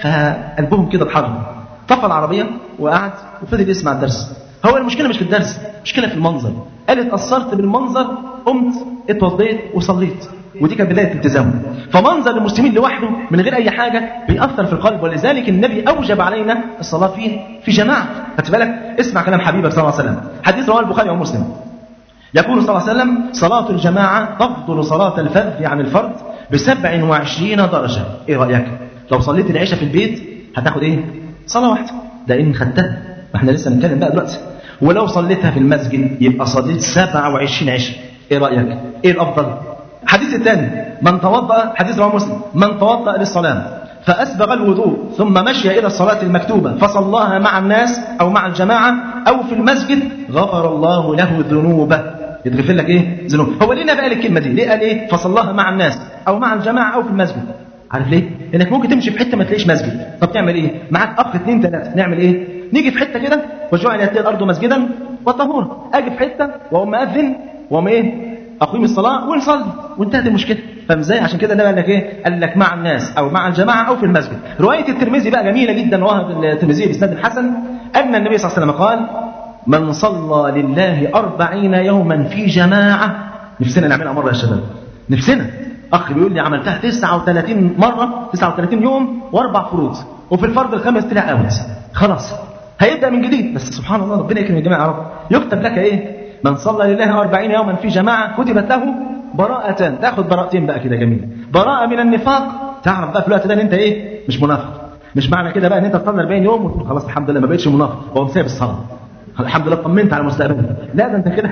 فقلبهم كده اتحرك طفى العربية وقعد وفضل يسمع الدرس هو المشكلة مش في الدرس المشكلة في المنظر قال اتأثرت بالمنظر قمت اتوضيت وصليت ودي كانت بداية التزامه فمنظر المسلمين لوحده من غير أي حاجة بيأثر في القلب ولذلك النبي أوجب علينا الصلاة فيه في جماعة خدت بالك اسمع كلام حبيبك صلى الله عليه وسلم حديث رواه البخاري ومسلم يقول صلى الله عليه وسلم صلاة الجماعة تفضل صلاة الفرد عن الفرد بسبع وعشرين درجة ايه رأيك لو صليت العشاء في البيت هتاخد ايه صلاة واحدة ده ان خدتها احنا لسه نتكلم بقى دلوقتي ولو صليتها في المسجد يبقى صليت 27 عشاء ايه رأيك ايه الافضل الحديث الثاني من توضأ حديث رواه مسلم من توضأ للصلاة فأسبغ الوضوء ثم مشي إلى الصلاة المكتوبة فصلاها مع الناس أو مع الجماعة أو في المسجد غفر الله له ذنوبه يتغفر لك ايه ذنوب هو ليه بقى الكلمه دي ليه قال ايه فصلاها مع الناس او مع الجماعه او في المسجد عارف ليه لانك ممكن تمشي في حته ما تلاقيش مسجد طب تعمل ايه معاك اخ اثنين ثلاثه نعمل ايه نيجي في حته كده وجعلت لي الارض مسجدا وطهورا اجي في حته واقوم ماذن واقوم ايه اقيم الصلاه ونصلي وانتهت المشكله فاهم ازاي عشان كده النبي قال لك ايه قال لك مع الناس او مع الجماعه او في المسجد روايه الترمذي بقى جميله جدا رواه الترمذي باسناد الحسن ان النبي صلى الله عليه وسلم قال من صلى لله أربعين يوما في جماعة نفسنا نعملها مرة يا شباب نفسنا أخ بيقول لي عملتها 39 مرة 39 يوم وأربع فروض وفي الفرض الخامس طلع أوت خلاص هيبدأ من جديد بس سبحان الله ربنا يكرم الجماعة يا رب يكتب لك إيه من صلى لله أربعين يوما في جماعة كتبت له براءة تاخد براءتين بقى كده جميل براءة من النفاق تعرف بقى في الوقت ده ان انت ايه مش منافق مش معنى كده بقى ان انت تصلي 40 يوم وتقول خلاص الحمد لله ما بقتش منافق وقوم سايب الصلاه الحمد لله طمنت على مستقبلي لا ده انت كده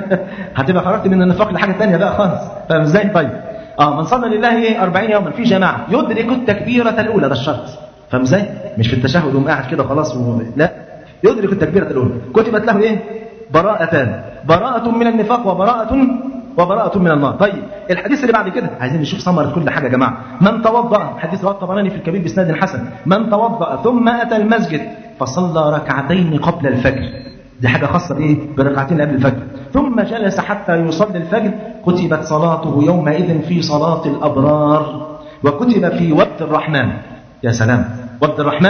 هتبقى خرجت من النفاق لحاجه ثانيه بقى خالص فاهم ازاي طيب اه من صلى لله ايه 40 يوما في جماعه يدرك التكبيره الاولى ده الشرط فاهم ازاي مش في التشهد وقوم قاعد كده خلاص و... لا يدرك التكبيره الاولى كتبت له ايه براءتان براءة من النفاق وبراءة وبراءة من النار طيب الحديث اللي بعد كده عايزين نشوف ثمرة كل حاجة يا جماعة من توضأ حديث رواه الطبراني في الكبير بإسناد حسن من توضأ ثم أتى المسجد فصلى ركعتين قبل الفجر دي حاجة خاصة بإيه؟ بركعتين قبل الفجر ثم جلس حتى يصلي الفجر كتبت صلاته يومئذ في صلاة الأبرار وكتب في وقت الرحمن يا سلام وقت الرحمن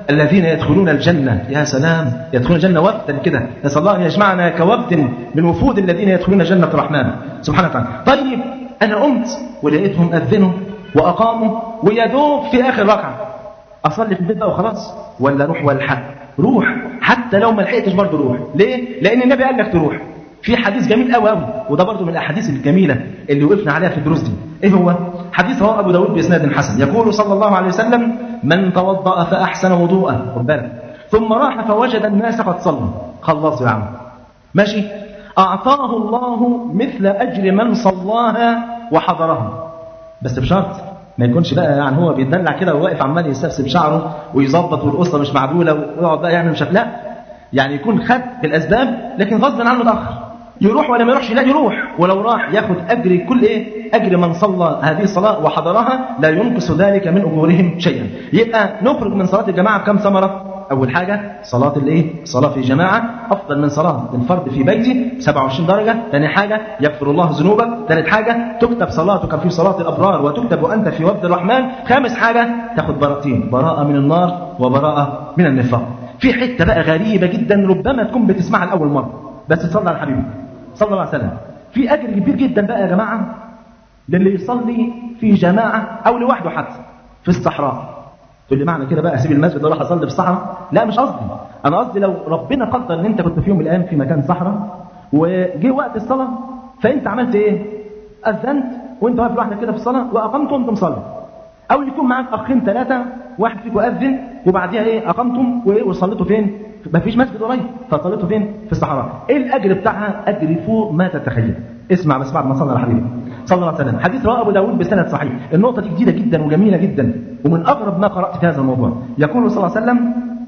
الذين يدخلون الجنة يا سلام يدخلون الجنة وفدا كده نسأل الله أن يجمعنا كوفد من وفود الذين يدخلون جنة الرحمن سبحانه وتعالى طيب أنا قمت ولقيتهم أذنوا وأقاموا ويدوب في آخر ركعة أصلي في البيت بقى وخلاص ولا روح والحق روح حتى لو ما لحقتش برضه روح ليه؟ لأن النبي قال لك تروح في حديث جميل قوي قوي وده برضه من الاحاديث الجميله اللي وقفنا عليها في الدروس دي ايه هو حديث رواه ابو داود باسناد حسن يقول صلى الله عليه وسلم من توضا فاحسن وضوءه خد بالك ثم راح فوجد الناس قد صلوا خلصوا يا عم ماشي اعطاه الله مثل اجر من صلاها وحضرها بس بشرط ما يكونش بقى يعني هو بيتدلع كده وواقف عمال يسبسب شعره ويظبط والقصه مش معدوله ويقعد بقى يعمل مش لا يعني يكون خد الاسباب لكن غصب عنه اتاخر يروح ولا ما يروحش لا يروح ولو راح ياخد اجر كل ايه اجر من صلى هذه الصلاه وحضرها لا ينقص ذلك من اجورهم شيئا يبقى نخرج من صلاه الجماعه بكم ثمره اول حاجه صلاه الايه صلاه في جماعه افضل من صلاه الفرد في بيتي 27 درجه ثاني حاجه يغفر الله ذنوبك ثالث حاجه تكتب صلاتك في صلاه الابرار وتكتب وانت في وفد الرحمن خامس حاجه تاخد براءتين براءه من النار وبراءه من النفاق في حته بقى غريبه جدا ربما تكون بتسمعها لاول مره بس تصلي على الحبيب صلى الله عليه وسلم في اجر كبير جدا بقى يا جماعه للي يصلي في جماعه او لوحده حتى في الصحراء تقول لي معنى كده بقى اسيب المسجد واروح اصلي في الصحراء لا مش قصدي انا قصدي لو ربنا قدر ان انت كنت في يوم من الايام في مكان صحراء وجه وقت الصلاه فانت عملت ايه اذنت وانت واقف لوحدك كده في الصلاه واقمت وانت مصلي او يكون معاك اخين ثلاثه واحد فيكم اذن وبعديها ايه اقمتم وايه وصليتوا فين ما فيش مسجد قريب فصليتوا فين في الصحراء ايه الاجر بتاعها اجر فوق ما تتخيل اسمع بس بعد ما صلى على حبيبي صلى الله عليه وسلم حديث رواه ابو داود بسند صحيح النقطه دي جديده جدا وجميله جدا ومن اغرب ما قرات في هذا الموضوع يقول صلى الله عليه وسلم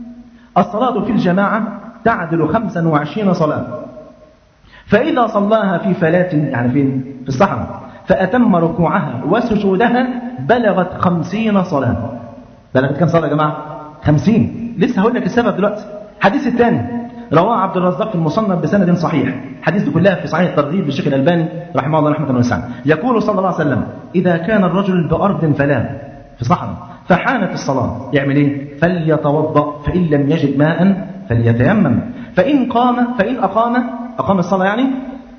الصلاه في الجماعه تعدل 25 صلاه فاذا صلاها في فلاه يعني فين في الصحراء فاتم ركوعها وسجودها بلغت خمسين صلاه بلغت كم صلاه يا جماعه خمسين لسه هقول لك السبب دلوقتي الحديث الثاني رواه عبد الرزاق في المصنف بسند صحيح حديث دي كلها في صحيح الترغيب للشيخ الألباني رحمه الله رحمة واسعة يقول صلى الله عليه وسلم إذا كان الرجل بأرض فلا في صحراء فحانت الصلاة يعمل إيه فليتوضأ فإن لم يجد ماء فليتيمم فإن قام فإن أقام أقام الصلاة يعني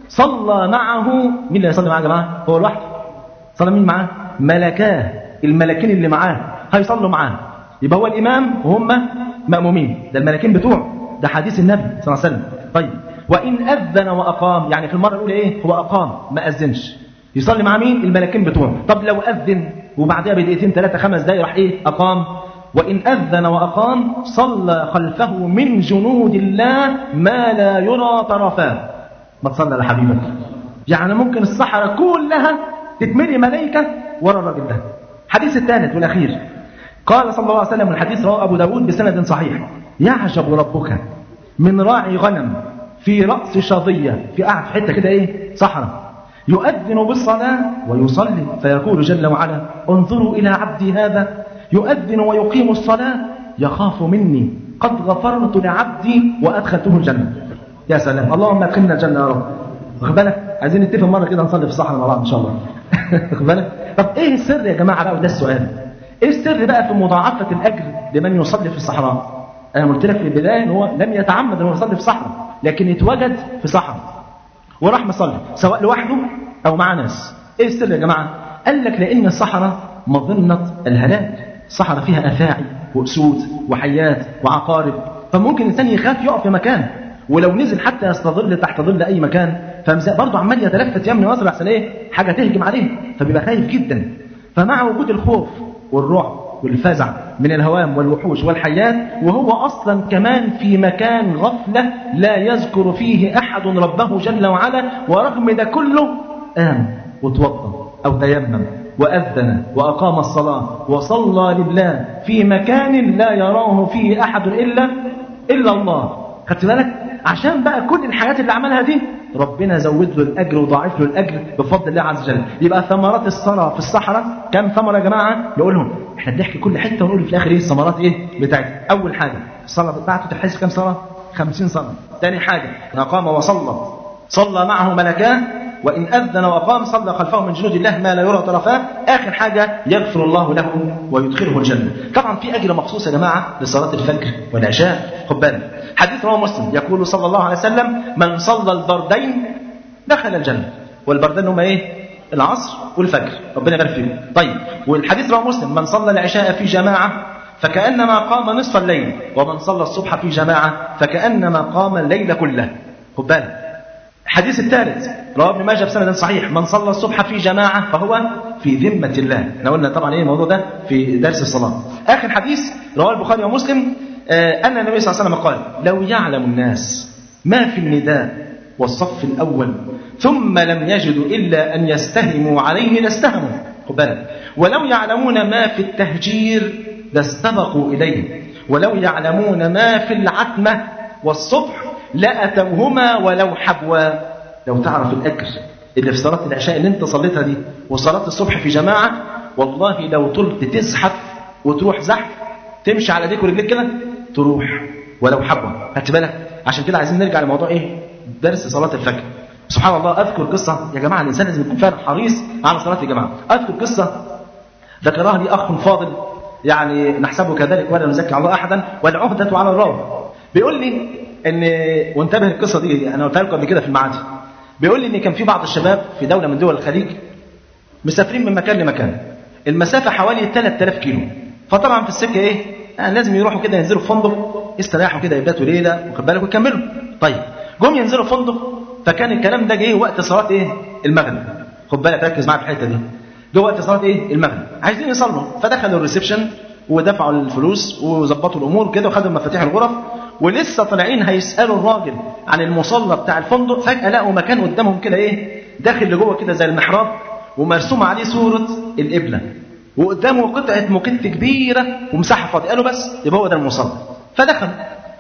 صلى معه مين اللي يصلي معاه يا جماعة هو لوحده صلى مين معاه ملكاه الملكين اللي معاه هيصلوا معاه يبقى هو الإمام وهم مأمومين ده الملكين بتوعه ده حديث النبي صلى الله عليه وسلم طيب وإن أذن وأقام يعني في المرة الأولى إيه هو أقام ما أذنش يصلي مع مين الملكين بتوعه طب لو أذن وبعدها بدقيقتين ثلاثة خمس دقايق راح إيه أقام وإن أذن وأقام صلى خلفه من جنود الله ما لا يرى طرفاه ما تصلى على حبيبك يعني ممكن الصحراء كلها تتملي ملائكة ورا الراجل ده الحديث الثالث والأخير قال صلى الله عليه وسلم الحديث رواه أبو داود بسند صحيح يعجب ربك من راعي غنم في رأس شظية في قاعد في حتة كده إيه صحراء يؤذن بالصلاة ويصلي فيقول جل وعلا انظروا إلى عبدي هذا يؤذن ويقيم الصلاة يخاف مني قد غفرت لعبدي وأدخلته الجنة يا سلام اللهم ادخلنا الجنة يا رب واخد بالك عايزين نتفق مرة كده نصلي في الصحراء مع بعض إن شاء الله واخد بالك طب إيه السر يا جماعة بقى وده السؤال ايه السر بقى في مضاعفة الأجر لمن يصلي في الصحراء أنا قلت لك في البداية إن هو لم يتعمد أنه يصلي في الصحراء لكن اتوجد في صحراء وراح مصلي سواء لوحده أو مع ناس ايه السر يا جماعة قال لك لأن الصحراء مظنة الهلاك الصحراء فيها أفاعي وأسود وحيات وعقارب فممكن الإنسان يخاف يقف في مكان ولو نزل حتى يستظل تحت ظل أي مكان فبرضه عمال يتلفت يمني ويسرع عشان ايه حاجة تهجم عليه فبيبقى خايف جدا فمع وجود الخوف والرعب والفزع من الهوام والوحوش والحيات وهو أصلا كمان في مكان غفلة لا يذكر فيه أحد ربه جل وعلا ورغم ده كله قام وتوضا أو تيمم وأذن وأقام الصلاة وصلى لله في مكان لا يراه فيه أحد إلا إلا الله خدت بالك عشان بقى كل الحاجات اللي عملها دي ربنا زود له الأجر وضاعف له الأجر بفضل الله عز وجل يبقى ثمرات الصلاة في الصحراء كم ثمرة يا جماعة نقول لهم احنا بنحكي كل حتة ونقول في الآخر ايه الثمرات ايه بتاعتها أول حاجة الصلاة بتاعته تحس كم صلاة 50 صلاة ثاني حاجة أقام وصلى صلى معه ملكان وإن أذن وقام صلى خلفه من جنود الله ما لا يرى طرفاه آخر حاجة يغفر الله له ويدخله الجنة طبعا في أجر مخصوص يا جماعة لصلاة الفجر والعشاء خد بالك حديث رواه مسلم يقول صلى الله عليه وسلم من صلى البردين دخل الجنة والبردين هما إيه العصر والفجر ربنا يبارك فيكم طيب والحديث رواه مسلم من صلى العشاء في جماعة فكأنما قام نصف الليل ومن صلى الصبح في جماعة فكأنما قام الليل كله خد بالك الحديث الثالث رواه ابن ماجه بسند صحيح من صلى الصبح في جماعة فهو في ذمة الله احنا قلنا طبعا ايه الموضوع ده في درس الصلاة آخر حديث رواه البخاري ومسلم آه أن النبي صلى الله عليه وسلم قال لو يعلم الناس ما في النداء والصف الأول ثم لم يجدوا إلا أن يستهموا عليه لاستهموا خد بالك ولو يعلمون ما في التهجير لاستبقوا إليه ولو يعلمون ما في العتمة والصبح لأتوهما ولو حبوا لو تعرف الأجر اللي في صلاة العشاء اللي انت صليتها دي وصلاة الصبح في جماعة والله لو طلت تزحف وتروح زحف تمشي على ايديك ورجليك كده تروح ولو حبوا خدت بالك عشان كده عايزين نرجع لموضوع ايه درس صلاة الفجر سبحان الله اذكر قصة يا جماعة الانسان لازم يكون فعلا حريص على صلاة الجماعة اذكر قصة ذكرها لي اخ فاضل يعني نحسبه كذلك ولا نزكي على الله احدا والعهدة على الراوي بيقول لي ان وانتبه القصه دي انا قلتها لكم قبل كده في المعادي بيقول لي ان كان في بعض الشباب في دوله من دول الخليج مسافرين من مكان لمكان المسافه حوالي 3000 كيلو فطبعا في السكه ايه يعني لازم يروحوا كده ينزلوا في فندق يستريحوا كده يباتوا ليله واخد بالك ويكملوا طيب جم ينزلوا فندق فكان الكلام ده جه وقت صلاه ايه المغرب خد بالك ركز معايا في الحته دي جه وقت صلاه ايه المغرب عايزين يصلوا فدخلوا الريسبشن ودفعوا الفلوس وظبطوا الامور كده وخدوا مفاتيح الغرف ولسه طالعين هيسالوا الراجل عن المصلى بتاع الفندق فجاه لقوا مكان قدامهم كده ايه داخل لجوه كده زي المحراب ومرسوم عليه صوره القبله وقدامه قطعه موكيت كبيره ومساحه فاضيه قالوا بس يبقى هو ده المصلى فدخل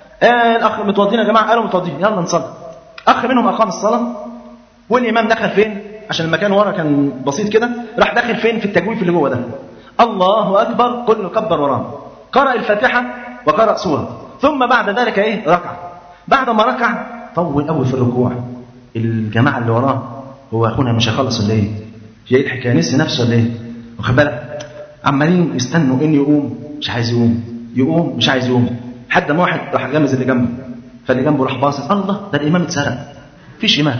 آه الاخ متوضين يا جماعه قالوا متوضين يلا نصلي اخ منهم اقام الصلاه والامام دخل فين عشان المكان ورا كان بسيط كده راح داخل فين في التجويف اللي جوه ده الله اكبر كله كبر وراه قرأ الفاتحه وقرأ سوره ثم بعد ذلك ايه ركع بعد ما ركع طول قوي في الركوع الجماعه اللي وراه هو اخونا مش هيخلص ولا ايه ايه الحكايه نسي نفسه ولا ايه واخد بالك عمالين يستنوا ان يقوم مش عايز يقوم يقوم مش عايز يقوم حد ما واحد راح جامز اللي جنبه فاللي جنبه راح باصص الله ده الامام اتسرق مفيش امام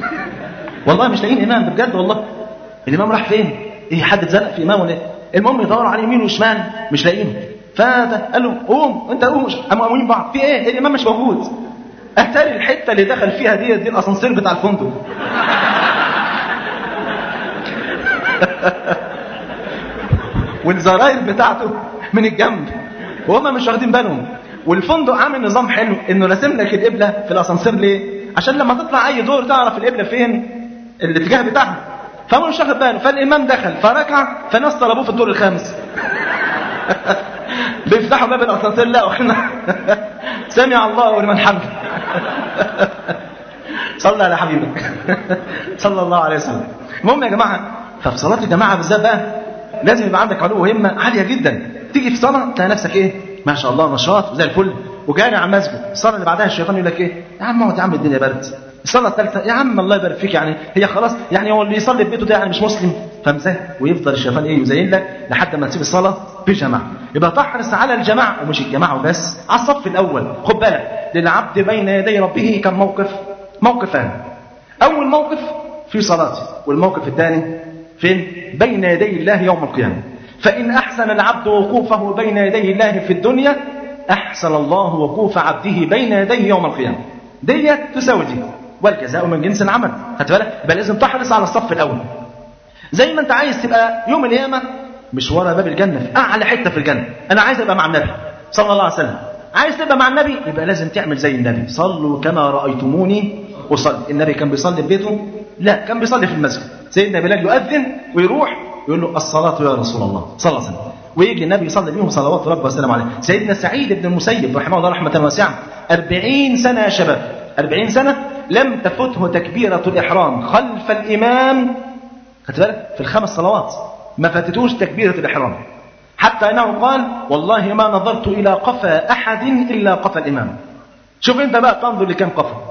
والله مش لاقيين امام ده بجد والله الامام راح فين ايه حد اتزنق في امام ولا ايه المهم يدوروا على يمين وشمال مش لاقيينه فده قال له قوم انت قوم قاموا قاومين بعض في ايه الامام مش موجود اتاري الحته اللي دخل فيها دي دي الاسانسير بتاع الفندق والزراير بتاعته من الجنب وهم مش واخدين بالهم والفندق عامل نظام حلو انه راسم لك القبله في الاسانسير ليه عشان لما تطلع اي دور تعرف القبله فين الاتجاه بتاعها فهو مش واخد باله فالامام دخل فركع فناس طلبوه في الدور الخامس بيفتحوا باب الاسانسير لا واحنا سمع الله لمن حمده صلى على حبيبك صلى الله عليه وسلم المهم يا جماعه ففي صلاه الجماعه بالذات بقى لازم يبقى عندك علو همه عاليه جدا تيجي في صلاه تلاقي نفسك ايه ما شاء الله نشاط وزي الفل وجاري عن مسجد الصلاه اللي بعدها الشيطان يقول لك ايه يا عم اقعد يا عم الدنيا برد الصلاه الثالثه يا عم الله يبارك فيك يعني هي خلاص يعني هو اللي يصلي في بيته ده يعني مش مسلم فاهم ازاي ويفضل الشيطان ايه يزين لك لحد ما تسيب الصلاه بجماعه يبقى تحرص على الجماعه ومش الجماعه وبس على الصف الاول خد بالك للعبد بين يدي ربه كم موقف موقفان اول موقف في صلاته والموقف الثاني فين بين يدي الله يوم القيامه فان احسن العبد وقوفه بين يدي الله في الدنيا احسن الله وقوف عبده بين يديه يوم القيامه ديت تساوي دي والجزاء من جنس العمل خدت بالك يبقى لازم تحرص على الصف الاول زي ما انت عايز تبقى يوم القيامه مش ورا باب الجنه في اعلى حته في الجنه انا عايز ابقى مع النبي صلى الله عليه وسلم عايز تبقى مع النبي يبقى لازم تعمل زي النبي صلوا كما رايتموني اصلي النبي كان بيصلي في بيته لا كان بيصلي في المسجد سيدنا بلال يؤذن ويروح يقول له الصلاه يا رسول الله صلى الله عليه وسلم ويجي النبي يصلي بيهم صلوات ربه وسلامه عليه سيدنا سعيد بن المسيب رحمه الله رحمه واسعه أربعين سنه يا شباب أربعين سنه لم تفته تكبيره الاحرام خلف الامام خدت بالك في الخمس صلوات ما فاتتوش تكبيره الاحرام حتى انه قال والله ما نظرت الى قفا احد الا قفا الامام شوف انت بقى تنظر لكم قفا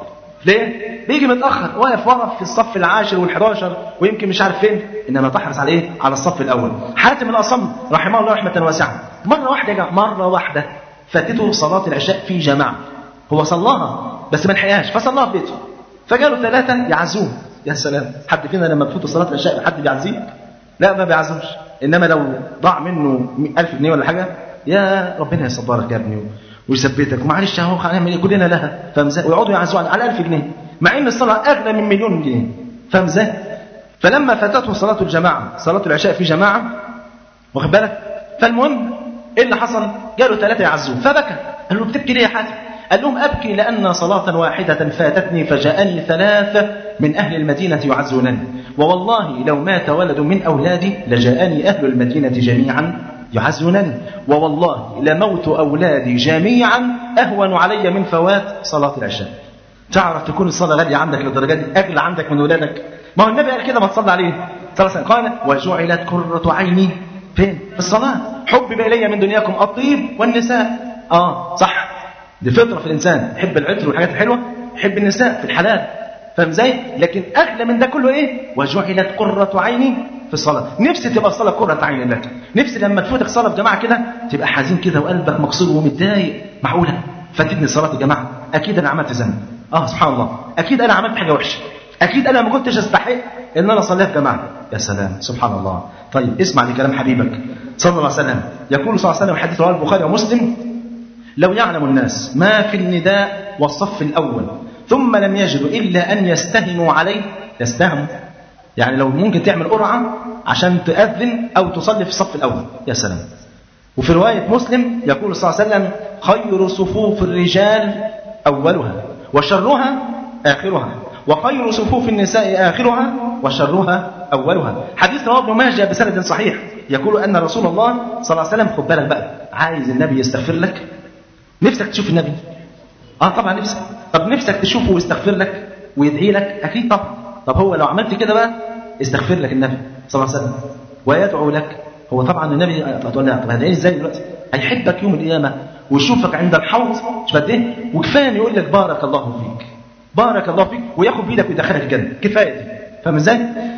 ليه؟ بيجي متاخر واقف ورا في الصف العاشر وال11 ويمكن مش عارف فين انما تحرص على ايه؟ على الصف الاول حاتم الاصم رحمه الله رحمه واسعه مره واحده يا جماعه مره واحده فاتته صلاه العشاء في جماعه هو صلاها بس ما لحقهاش فصلاها في بيته فجاله ثلاثه يعزوه يا سلام حد فينا لما تفوت صلاه العشاء حد بيعزيه لا ما بيعزوش انما لو ضاع منه 1000 جنيه ولا حاجه يا ربنا يصبرك يا ابني ويثبتك ومعلش اهو هنعمل ايه كلنا لها فاهم ازاي ويقعدوا يعزوا على 1000 جنيه مع ان الصلاه اغلى من مليون جنيه فاهم ازاي فلما فاتته صلاه الجماعه صلاه العشاء في جماعه واخد بالك فالمهم ايه اللي حصل جاله ثلاثه يعزوه فبكى قال له بتبكي ليه يا حاتم قال لهم أبكي لأن صلاة واحدة فاتتني فجاءني ثلاثة من أهل المدينة يعزونني ووالله لو مات ولد من أولادي لجاءني أهل المدينة جميعا يعزونني ووالله لموت أولادي جميعا أهون علي من فوات صلاة العشاء تعرف تكون الصلاة غالية عندك للدرجة دي أغلى عندك من أولادك ما هو النبي قال كده ما تصلي عليه صلى الله عليه وسلم قال وجعلت كرة عيني فين في الصلاة حبب إلي من دنياكم الطيب والنساء آه صح دي فطره في الانسان يحب العطر والحاجات الحلوه يحب النساء في الحلال فاهم ازاي لكن اغلى من ده كله ايه وجعلت قره عيني في الصلاه نفسي تبقى الصلاه قره عين لك نفسي لما تفوتك صلاه في جماعه كده تبقى حزين كده وقلبك مكسور ومتضايق معقوله فاتتني صلاه الجماعه اكيد انا عملت ذنب اه سبحان الله اكيد انا عملت حاجه وحشه اكيد انا ما كنتش استحق ان انا اصليها في جماعه يا سلام سبحان الله طيب اسمع لكلام حبيبك صلى الله عليه وسلم يقول صلى الله عليه وسلم حديث رواه البخاري ومسلم لو يعلم الناس ما في النداء والصف الأول ثم لم يجدوا إلا أن يستهموا عليه يستهموا يعني لو ممكن تعمل قرعة عشان تأذن أو تصلي في الصف الأول يا سلام وفي رواية مسلم يقول صلى الله عليه وسلم خير صفوف الرجال أولها وشرها آخرها وخير صفوف النساء آخرها وشرها أولها حديث رواه ابن ماجه بسند صحيح يقول أن رسول الله صلى الله عليه وسلم خد بالك بقى عايز النبي يستغفر لك نفسك تشوف النبي اه طبعا نفسك طب نفسك تشوفه ويستغفر لك ويدعي لك اكيد طبعا طب هو لو عملت كده بقى استغفر لك النبي صلى الله عليه وسلم ويدعو لك هو طبعا النبي هتقول لها طب هدعي ازاي دلوقتي هيحبك يوم القيامه ويشوفك عند الحوض مش قد ايه وكفايه يقول لك بارك الله فيك بارك الله فيك وياخد بايدك ويدخلك الجنه كفايه دي فاهم ازاي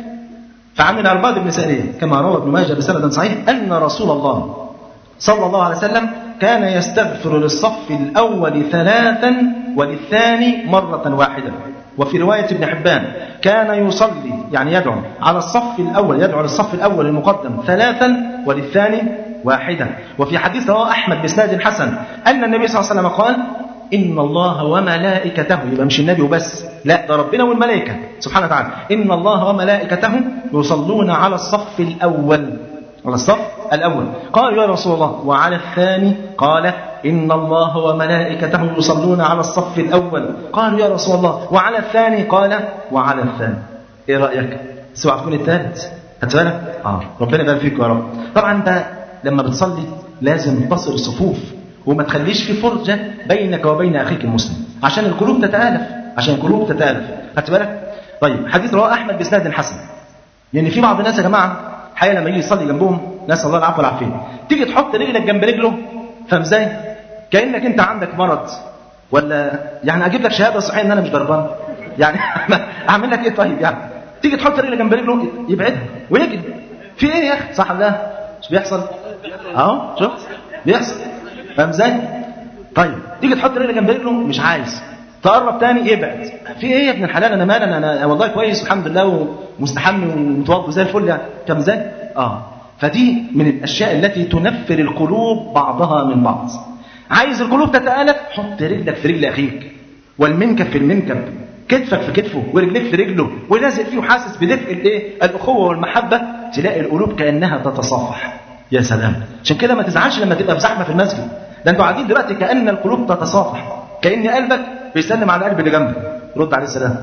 فعن العرباض بن ساريه كما روى ابن ماجه بسند صحيح ان رسول الله صلى الله عليه وسلم كان يستغفر للصف الأول ثلاثا وللثاني مرة واحدة وفي رواية ابن حبان كان يصلي يعني يدعو على الصف الأول يدعو للصف الأول المقدم ثلاثا وللثاني واحدة وفي حديث رواه أحمد بإسناد حسن أن النبي صلى الله عليه وسلم قال إن الله وملائكته يبقى مش النبي وبس لا ده ربنا والملائكة سبحانه وتعالى إن الله وملائكته يصلون على الصف الأول على الصف الأول قال يا رسول الله وعلى الثاني قال إن الله وملائكته يصلون على الصف الأول قالوا يا رسول الله وعلى الثاني قال وعلى الثاني إيه رأيك سواء تكون الثالث هتسألك آه ربنا يبارك فيك يا رب طبعا انت لما بتصلي لازم تصل الصفوف وما تخليش في فرجة بينك وبين أخيك المسلم عشان القلوب تتآلف عشان القلوب تتآلف خدت بالك طيب حديث رواه أحمد بإسناد حسن يعني في بعض الناس يا جماعة حقيقة لما يجي يصلي جنبهم نسأل الله العفو والعافية تيجي تحط رجلك جنب رجله فاهم ازاي؟ كأنك أنت عندك مرض ولا يعني أجيب لك شهادة صحيحة إن أنا مش ضربان يعني أعمل لك إيه طيب يعني تيجي تحط رجلك جنب رجله يبعدها ويجري في إيه يا أخي صح ولا مش بيحصل؟ أهو شفت؟ بيحصل فاهم ازاي؟ طيب تيجي تحط رجلك جنب رجله مش عايز تقرب تاني يبعد في ايه يا ابن الحلال انا مال انا, أنا والله كويس الحمد لله ومستحمي ومتوضى زي الفل يعني كم ازاي؟ اه فدي من الاشياء التي تنفر القلوب بعضها من بعض عايز القلوب تتآلف حط رجلك في رجل اخيك والمنكب في المنكب كتفك في كتفه ورجليك في رجله ولازق فيه وحاسس بدفء الايه الاخوه والمحبه تلاقي القلوب كانها تتصافح يا سلام عشان كده ما تزعلش لما تبقى في زحمه في المسجد ده انتوا قاعدين دلوقتي كان القلوب تتصافح كان قلبك بيسلم على القلب اللي جنبك رد عليه السلام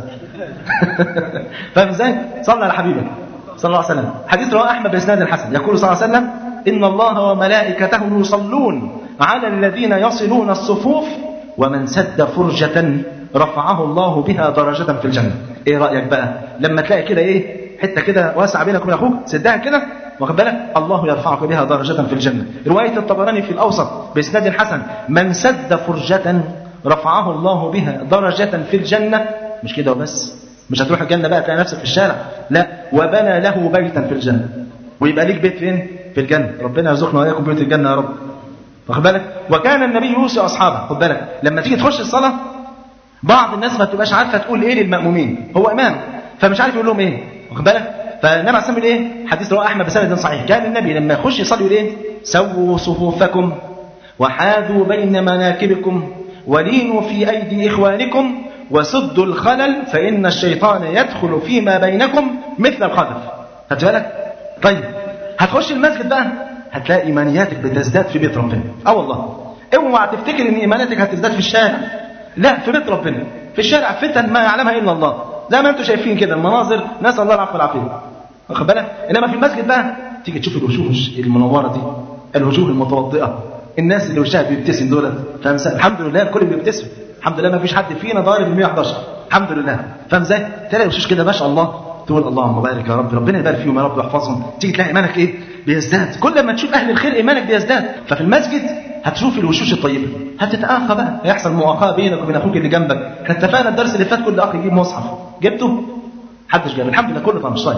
فاهم ازاي صلى على حبيبك صلى الله عليه وسلم حديث رواه احمد باسناد الحسن يقول صلى الله عليه وسلم ان الله وملائكته يصلون على الذين يصلون الصفوف ومن سد فرجة رفعه الله بها درجة في الجنة ايه رأيك بقى لما تلاقي كده ايه حتة كده واسعة بينك وبين اخوك سدها كده واخد بالك الله يرفعك بها درجة في الجنة رواية الطبراني في الأوسط بإسناد حسن من سد فرجة رفعه الله بها درجة في الجنة مش كده وبس مش هتروح الجنة بقى تلاقي نفسك في الشارع لا وبنى له بيتا في الجنة ويبقى ليك بيت فين في الجنة ربنا يرزقنا وإياكم بيوت الجنة يا رب واخد بالك وكان النبي يوصي أصحابه خد بالك لما تيجي تخش الصلاة بعض الناس ما بتبقاش عارفة تقول إيه للمأمومين هو إمام فمش عارف يقول لهم إيه واخد بالك فالنبي عليه الصلاه ايه حديث رواه احمد بسند صحيح كان النبي لما يخش يصلي يقول ايه سووا صفوفكم وحاذوا بين مناكبكم ولينوا في ايدي اخوانكم وسدوا الخلل فان الشيطان يدخل فيما بينكم مثل الخذف خدت بالك طيب هتخش المسجد بقى هتلاقي ايمانياتك بتزداد في بيت ربنا اه والله اوعى تفتكر ان ايماناتك هتزداد في الشارع لا في بيت ربنا في الشارع فتن ما يعلمها الا الله زي ما انتم شايفين كده المناظر نسال الله العفو والعافيه واخد بالك انما في المسجد بقى تيجي تشوف الوشوش المنوره دي الوجوه المتوضئه الناس اللي وشها بيبتسم دولت فاهم الحمد لله الكل بيبتسم الحمد لله ما فيش حد فينا ضارب ال 111 الحمد لله فاهم ازاي تلاقي وشوش كده ما شاء الله تقول اللهم بارك يا رب ربنا يبارك فيهم يا رب ويحفظهم تيجي تلاقي ايمانك ايه بيزداد كل ما تشوف اهل الخير ايمانك بيزداد ففي المسجد هتشوف الوشوش الطيبه هتتاخى بقى هيحصل مؤاخاه بينك وبين اخوك اللي جنبك احنا اتفقنا الدرس اللي فات كل اخ يجيب مصحف جبته محدش جاب الحمد لله كله طبعا مش طيب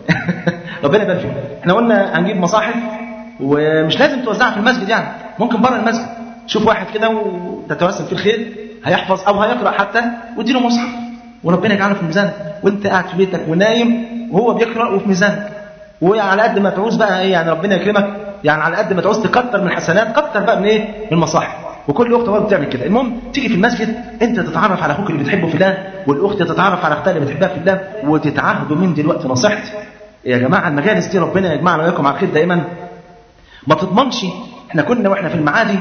ربنا يبارك فيك احنا قلنا هنجيب مصاحف ومش لازم توزعها في المسجد يعني ممكن بره المسجد شوف واحد كده وتتوسم فيه الخير هيحفظ او هيقرا حتى واديله مصحف وربنا يجعله في ميزانك وانت قاعد في بيتك ونايم وهو بيقرا وفي ميزانك وعلى قد ما تعوز بقى ايه يعني ربنا يكرمك يعني على قد ما تعوز تكتر من الحسنات كتر بقى من ايه من المصاحف وكل اخت برضه بتعمل كده المهم تيجي في المسجد انت تتعرف على اخوك اللي بتحبه في الله والاخت تتعرف على اختها اللي بتحبها في الله وتتعهدوا من دلوقتي نصيحتي يا جماعه المجالس دي ربنا يجمعنا وياكم على الخير دايما ما تضمنش احنا كنا واحنا في المعادي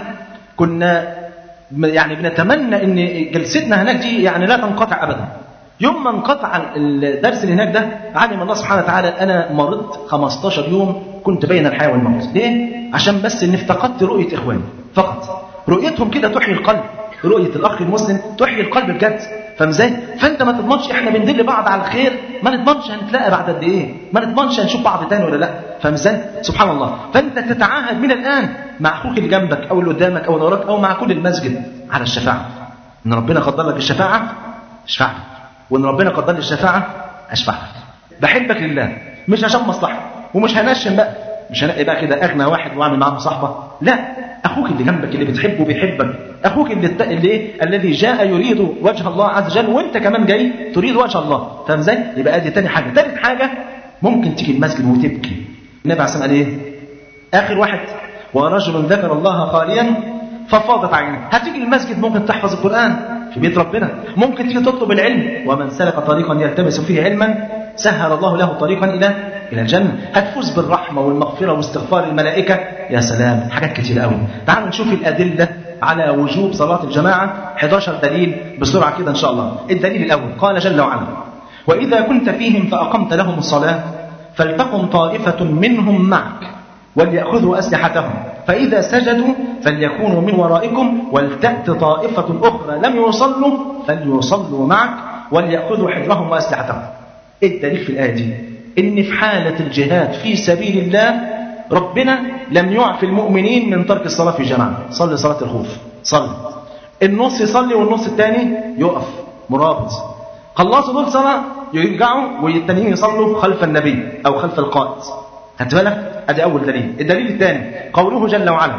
كنا يعني بنتمنى ان جلستنا هناك دي يعني لا تنقطع ابدا يوم ما انقطع الدرس اللي هناك ده علم الله سبحانه وتعالى انا مرضت 15 يوم كنت بين الحياه والموت ليه عشان بس ان افتقدت رؤيه اخواني فقط رؤيتهم كده تحيي القلب رؤيه الاخ المسلم تحيي القلب بجد فاهم ازاي فانت ما تضمنش احنا بندل بعض على الخير ما نضمنش هنتلاقى بعد قد ايه ما نضمنش هنشوف بعض تاني ولا لا فاهم ازاي سبحان الله فانت تتعاهد من الان مع اخوك اللي جنبك او اللي قدامك او اللي وراك او مع كل المسجد على الشفاعه ان ربنا قدر لك الشفاعه اشفع لك وان ربنا قدر لي الشفاعه اشفع لك بحبك لله مش عشان مصلحه ومش هنشن بقى مش هنقي بقى كده اغنى واحد واعمل معاه مصاحبه لا اخوك اللي جنبك اللي بتحبه بيحبك اخوك اللي الت... اللي ايه الذي جاء يريد وجه الله عز وجل وانت كمان جاي تريد وجه الله فاهم ازاي يبقى ادي تاني حاجه ثالث حاجه ممكن تيجي المسجد وتبكي النبي عليه الصلاه والسلام قال ايه اخر واحد ورجل ذكر الله خاليا ففاضت عينه هتيجي المسجد ممكن تحفظ القران في بيت ربنا ممكن تيجي تطلب العلم ومن سلك طريقا يلتمس فيه علما سهل الله له طريقا الى الى الجنه هتفوز بالرحمه والمغفره واستغفار الملائكه يا سلام حاجات كتير قوي تعالوا نشوف الادله على وجوب صلاه الجماعه 11 دليل بسرعه كده ان شاء الله الدليل الاول قال جل وعلا واذا كنت فيهم فاقمت لهم الصلاه فلتقم طائفه منهم معك وليأخذوا أسلحتهم فإذا سجدوا فليكونوا من ورائكم ولتأت طائفة أخرى لم يصلوا فليصلوا معك وليأخذوا حذرهم وأسلحتهم إيه الدليل في الآية دي إن في حالة الجهاد في سبيل الله ربنا لم يعفي المؤمنين من ترك الصلاة في جماعة صلي صلاة الخوف صلي النص يصلي والنص الثاني يقف مرابط خلصوا دول صلاة يرجعوا والتانيين يصلوا خلف النبي أو خلف القائد خدت بالك؟ ادي اول دليل، الدليل الثاني قوله جل وعلا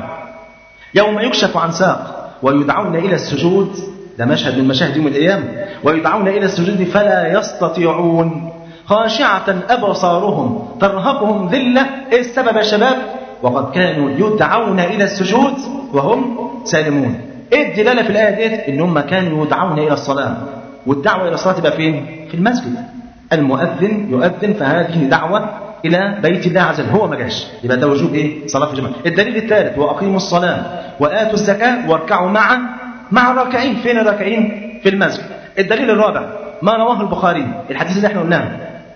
يوم يكشف عن ساق ويدعون الى السجود ده مشهد من مشاهد يوم القيامه ويدعون الى السجود فلا يستطيعون خاشعة أبصارهم ترهقهم ذلة إيه السبب يا شباب؟ وقد كانوا يدعون إلى السجود وهم سالمون إيه الدلالة في الآية ديت؟ إن هم كانوا يدعون إلى الصلاة والدعوة إلى الصلاة تبقى فين؟ في المسجد المؤذن يؤذن فهذه دعوة الى بيت الله عز وجل هو ما جاش يبقى ده وجوب ايه صلاه في الجماعه الدليل الثالث واقيموا الصلاه واتوا الزكاه واركعوا مع مع الراكعين فين الراكعين في المسجد الدليل الرابع ما رواه البخاري الحديث اللي احنا قلناه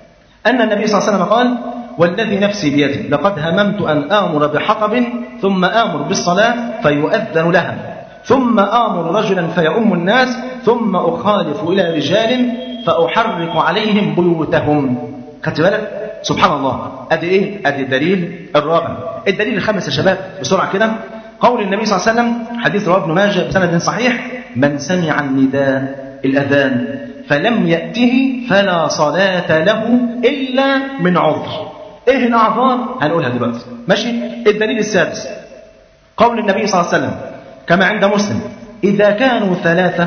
ان النبي صلى الله عليه وسلم قال والذي نفسي بيده لقد هممت ان امر بحطب ثم امر بالصلاه فيؤذن لها ثم امر رجلا فيؤم الناس ثم اخالف الى رجال فاحرق عليهم بيوتهم خدت بالك سبحان الله ادي ايه ادي الدليل الرابع الدليل الخامس يا شباب بسرعه كده قول النبي صلى الله عليه وسلم حديث رواه ابن ماجه بسند صحيح من سمع النداء الاذان فلم يأته فلا صلاة له إلا من عذر إيه الأعذار هنقولها دلوقتي ماشي الدليل السادس قول النبي صلى الله عليه وسلم كما عند مسلم إذا كانوا ثلاثة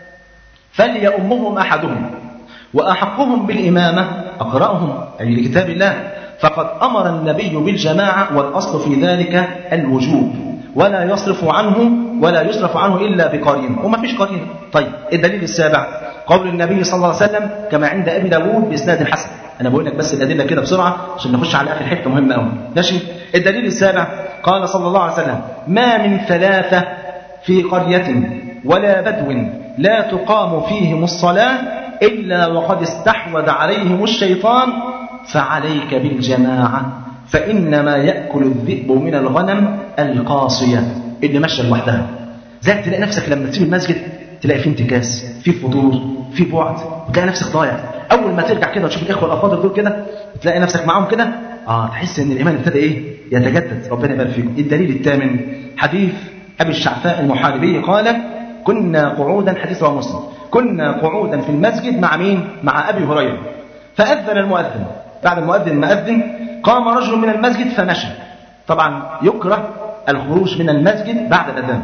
فليأمهم أحدهم وأحقهم بالإمامة أقرأهم أي لكتاب الله فقد أمر النبي بالجماعة والأصل في ذلك الوجوب ولا يصرف عنه ولا يصرف عنه إلا بقرين وما فيش قرين طيب الدليل السابع قول النبي صلى الله عليه وسلم كما عند أبي داود بإسناد حسن أنا بقول لك بس الأدلة كده بسرعة عشان نخش على آخر حتة مهمة أوي ماشي الدليل السابع قال صلى الله عليه وسلم ما من ثلاثة في قرية ولا بدو لا تقام فيهم الصلاة إلا وقد استحوذ عليهم الشيطان فعليك بالجماعة فإنما يأكل الذئب من الغنم القاصية اللي ماشية لوحدها زيك تلاقي نفسك لما تسيب المسجد تلاقي فيه انتكاس فيه فطور فيه بعد وتلاقي نفسك ضايع اول ما ترجع كده وتشوف الاخوه الافاضل دول كده تلاقي نفسك معاهم كده اه تحس ان الايمان ابتدى ايه يتجدد ربنا يبارك فيكم الدليل الثامن حديث ابي الشعفاء المحاربي قال كنا قعودا حديث رواه مسلم كنا قعودا في المسجد مع مين مع ابي هريره فاذن المؤذن بعد المؤذن ما اذن قام رجل من المسجد فمشى طبعا يكره الخروج من المسجد بعد الاذان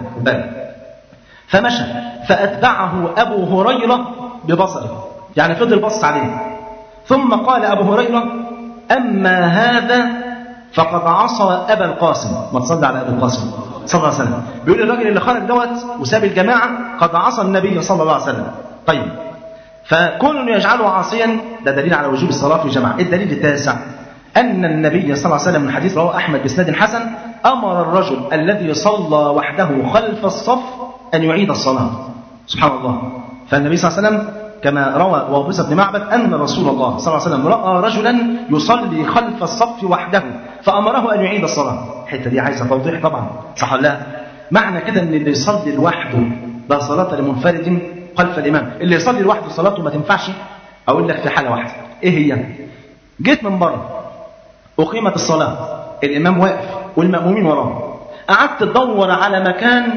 فمشى فاتبعه ابو هريره ببصره يعني فضل بص عليه ثم قال أبو هريرة أما هذا فقد عصى أبا القاسم ما تصلي على أبي القاسم صلى الله عليه وسلم بيقول الراجل اللي خرج دوت وساب الجماعة قد عصى النبي صلى الله عليه وسلم طيب فكون يجعله عاصيا ده دليل على وجوب الصلاة في جماعة الدليل التاسع أن النبي صلى الله عليه وسلم من حديث رواه أحمد بسند حسن أمر الرجل الذي صلى وحده خلف الصف أن يعيد الصلاة سبحان الله فالنبي صلى الله عليه وسلم كما روى وابس بن معبد أن رسول الله صلى الله عليه وسلم رأى رجلا يصلي خلف الصف وحده فأمره أن يعيد الصلاة الحتة دي عايزة توضيح طبعا صح ولا لا معنى كده أن اللي يصلي لوحده لا صلاة لمنفرد خلف الإمام اللي يصلي لوحده صلاته ما تنفعش أقول لك في حالة واحدة إيه هي جيت من بره أقيمت الصلاة الإمام واقف والمأمومين وراه قعدت تدور على مكان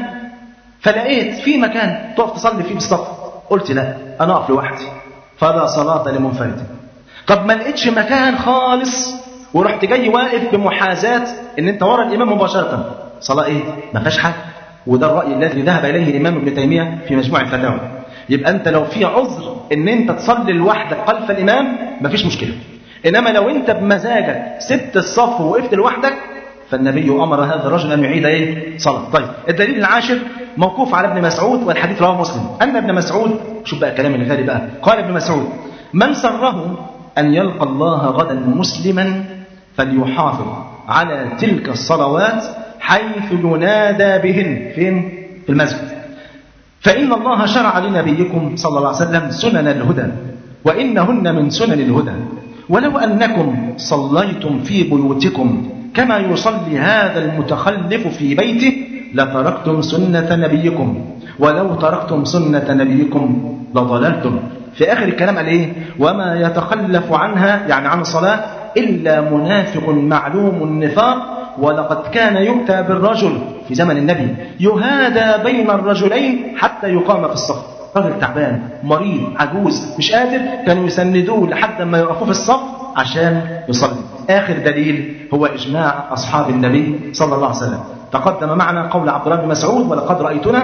فلقيت في مكان تقف تصلي فيه بالصف قلت لا انا اقف لوحدي فلا صلاه لمنفرد طب ما لقيتش مكان خالص ورحت جاي واقف بمحاذاه ان انت ورا الامام مباشره صلاه ايه ما فيهاش حاجه وده الراي الذي ذهب اليه الامام ابن تيميه في مجموع الفتاوى يبقى انت لو في عذر ان انت تصلي لوحدك خلف الامام مفيش مشكله انما لو انت بمزاجك سبت الصف ووقفت لوحدك فالنبي امر هذا الرجل ان يعيد ايه صلاه طيب الدليل العاشر موقوف على ابن مسعود والحديث رواه مسلم ان ابن مسعود شوف بقى كلام الغالي بقى قال ابن مسعود من سره ان يلقى الله غدا مسلما فليحافظ على تلك الصلوات حيث ينادى بهن فين في المسجد فان الله شرع لنبيكم صلى الله عليه وسلم سنن الهدى وانهن من سنن الهدى ولو انكم صليتم في بيوتكم كما يصلي هذا المتخلف في بيته لتركتم سنة نبيكم ولو تركتم سنة نبيكم لضللتم في آخر الكلام قال إيه وما يتخلف عنها يعني عن الصلاة إلا منافق معلوم النفاق ولقد كان يؤتى بالرجل في زمن النبي يهادى بين الرجلين حتى يقام في الصف راجل تعبان مريض عجوز مش قادر كانوا يسندوه لحد ما يوقفوه في الصف عشان يصلي آخر دليل هو إجماع أصحاب النبي صلى الله عليه وسلم تقدم معنا قول عبد الله بن مسعود ولقد رأيتنا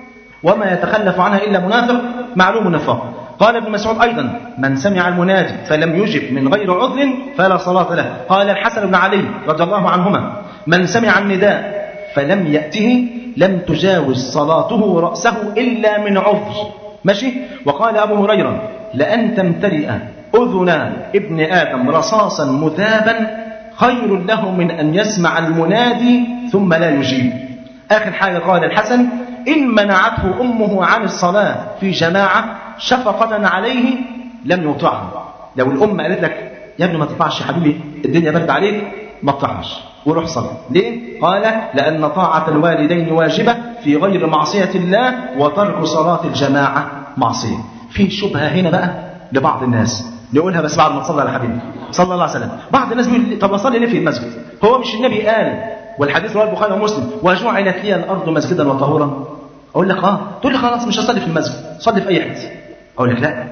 وما يتخلف عنها إلا منافق معلوم النفاق قال ابن مسعود أيضا من سمع المنادي فلم يجب من غير عذر فلا صلاة له قال الحسن بن علي رضي الله عنهما من سمع النداء فلم يأته لم تجاوز صلاته رأسه إلا من عذر ماشي وقال أبو هريرة لأن تمتلئ أذن ابن آدم رصاصا مذابا خير له من أن يسمع المنادي ثم لا يجيب آخر حاجة قال الحسن إن منعته أمه عن الصلاة في جماعة شفقة عليه لم يطعه لو الأم قالت لك يا ابني ما تطلعش يا حبيبي الدنيا برد عليك ما تطعش وروح صلي ليه؟ قال لأن طاعة الوالدين واجبة في غير معصية الله وترك صلاة الجماعة معصية في شبهة هنا بقى لبعض الناس نقولها بس بعد ما تصلي على حبيبي صلى الله عليه وسلم بعض الناس بيقول طب اصلي ليه في المسجد هو مش النبي قال والحديث رواه البخاري ومسلم وجعلت لي الارض مسجدا وطهورا اقول لك اه تقول لي خلاص مش هصلي في المسجد صلي في اي حته اقول لك لا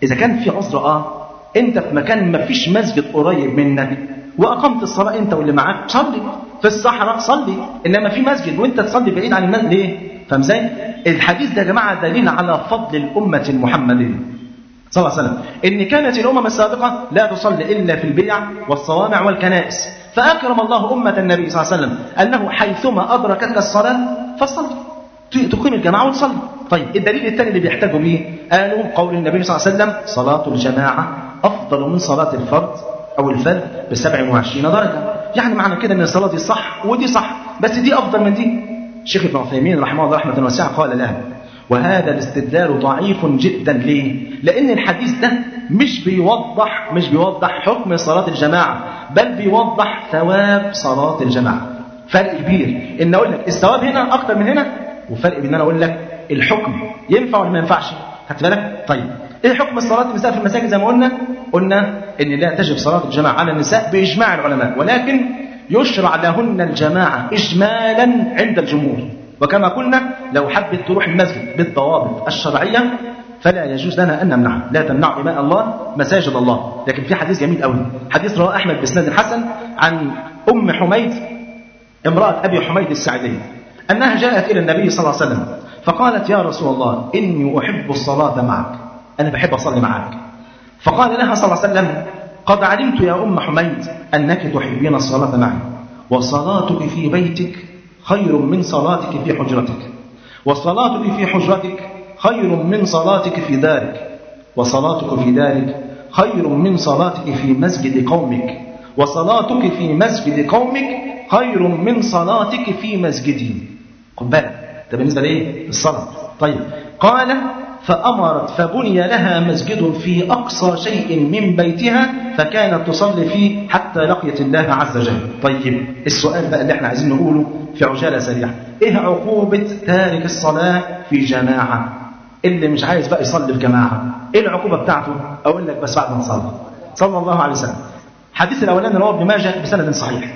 اذا كان في عذر اه انت في مكان ما فيش مسجد قريب منك واقمت الصلاه انت واللي معاك صلي في الصحراء صلي انما في مسجد وانت تصلي بعيد عن المسجد ليه فاهم ازاي الحديث ده يا جماعه دليل على فضل الامه المحمديه صلى الله عليه وسلم ان كانت الامم السابقه لا تصلي الا في البيع والصوامع والكنائس فاكرم الله امه النبي صلى الله عليه وسلم انه حيثما ادركتك الصلاه فصل تقيم الجماعه وتصلي طيب الدليل الثاني اللي بيحتاجوا به قالوا قول النبي صلى الله عليه وسلم صلاه الجماعه افضل من صلاه الفرد او الفرد ب 27 درجه يعني معنى كده ان الصلاه دي صح ودي صح بس دي افضل من دي شيخ ابن عثيمين رحمه الله رحمه واسعه قال لا وهذا الاستدلال ضعيف جدا ليه؟ لأن الحديث ده مش بيوضح مش بيوضح حكم صلاة الجماعة بل بيوضح ثواب صلاة الجماعة. فرق كبير إن أقول لك الثواب هنا أكتر من هنا وفرق بين أنا أقول لك الحكم ينفع ولا ما ينفعش؟ خدت بالك؟ طيب إيه حكم الصلاة النساء في المساجد زي ما قلنا؟ قلنا إن لا تجب صلاة الجماعة على النساء بإجماع العلماء ولكن يشرع لهن الجماعة إجمالا عند الجمهور وكما قلنا لو حبت تروح المسجد بالضوابط الشرعية فلا يجوز لنا أن نمنعها لا تمنع إماء الله مساجد الله لكن في حديث جميل قوي حديث رواه أحمد بإسناد الحسن عن أم حميد امرأة أبي حميد السعدي أنها جاءت إلى النبي صلى الله عليه وسلم فقالت يا رسول الله إني أحب الصلاة معك أنا بحب أصلي معك فقال لها صلى الله عليه وسلم قد علمت يا أم حميد أنك تحبين الصلاة معي وصلاتك في بيتك خير من صلاتك في حجرتك وصلاتك في حجرتك خير من صلاتك في دارك وصلاتك في دارك خير من صلاتك في مسجد قومك وصلاتك في مسجد قومك خير من صلاتك في مسجدي خد بالك ده بالنسبه لايه الصلاه طيب قال فأمرت فبني لها مسجد في أقصى شيء من بيتها فكانت تصلي فيه حتى لقيت الله عز وجل طيب السؤال بقى اللي احنا عايزين نقوله في عجالة سريعة ايه عقوبة تارك الصلاة في جماعة اللي مش عايز بقى يصلي في جماعة ايه العقوبة بتاعته اقول لك بس بعد ما تصلي صلى الله عليه وسلم حديث الاولاني رواه ابن ماجه بسند صحيح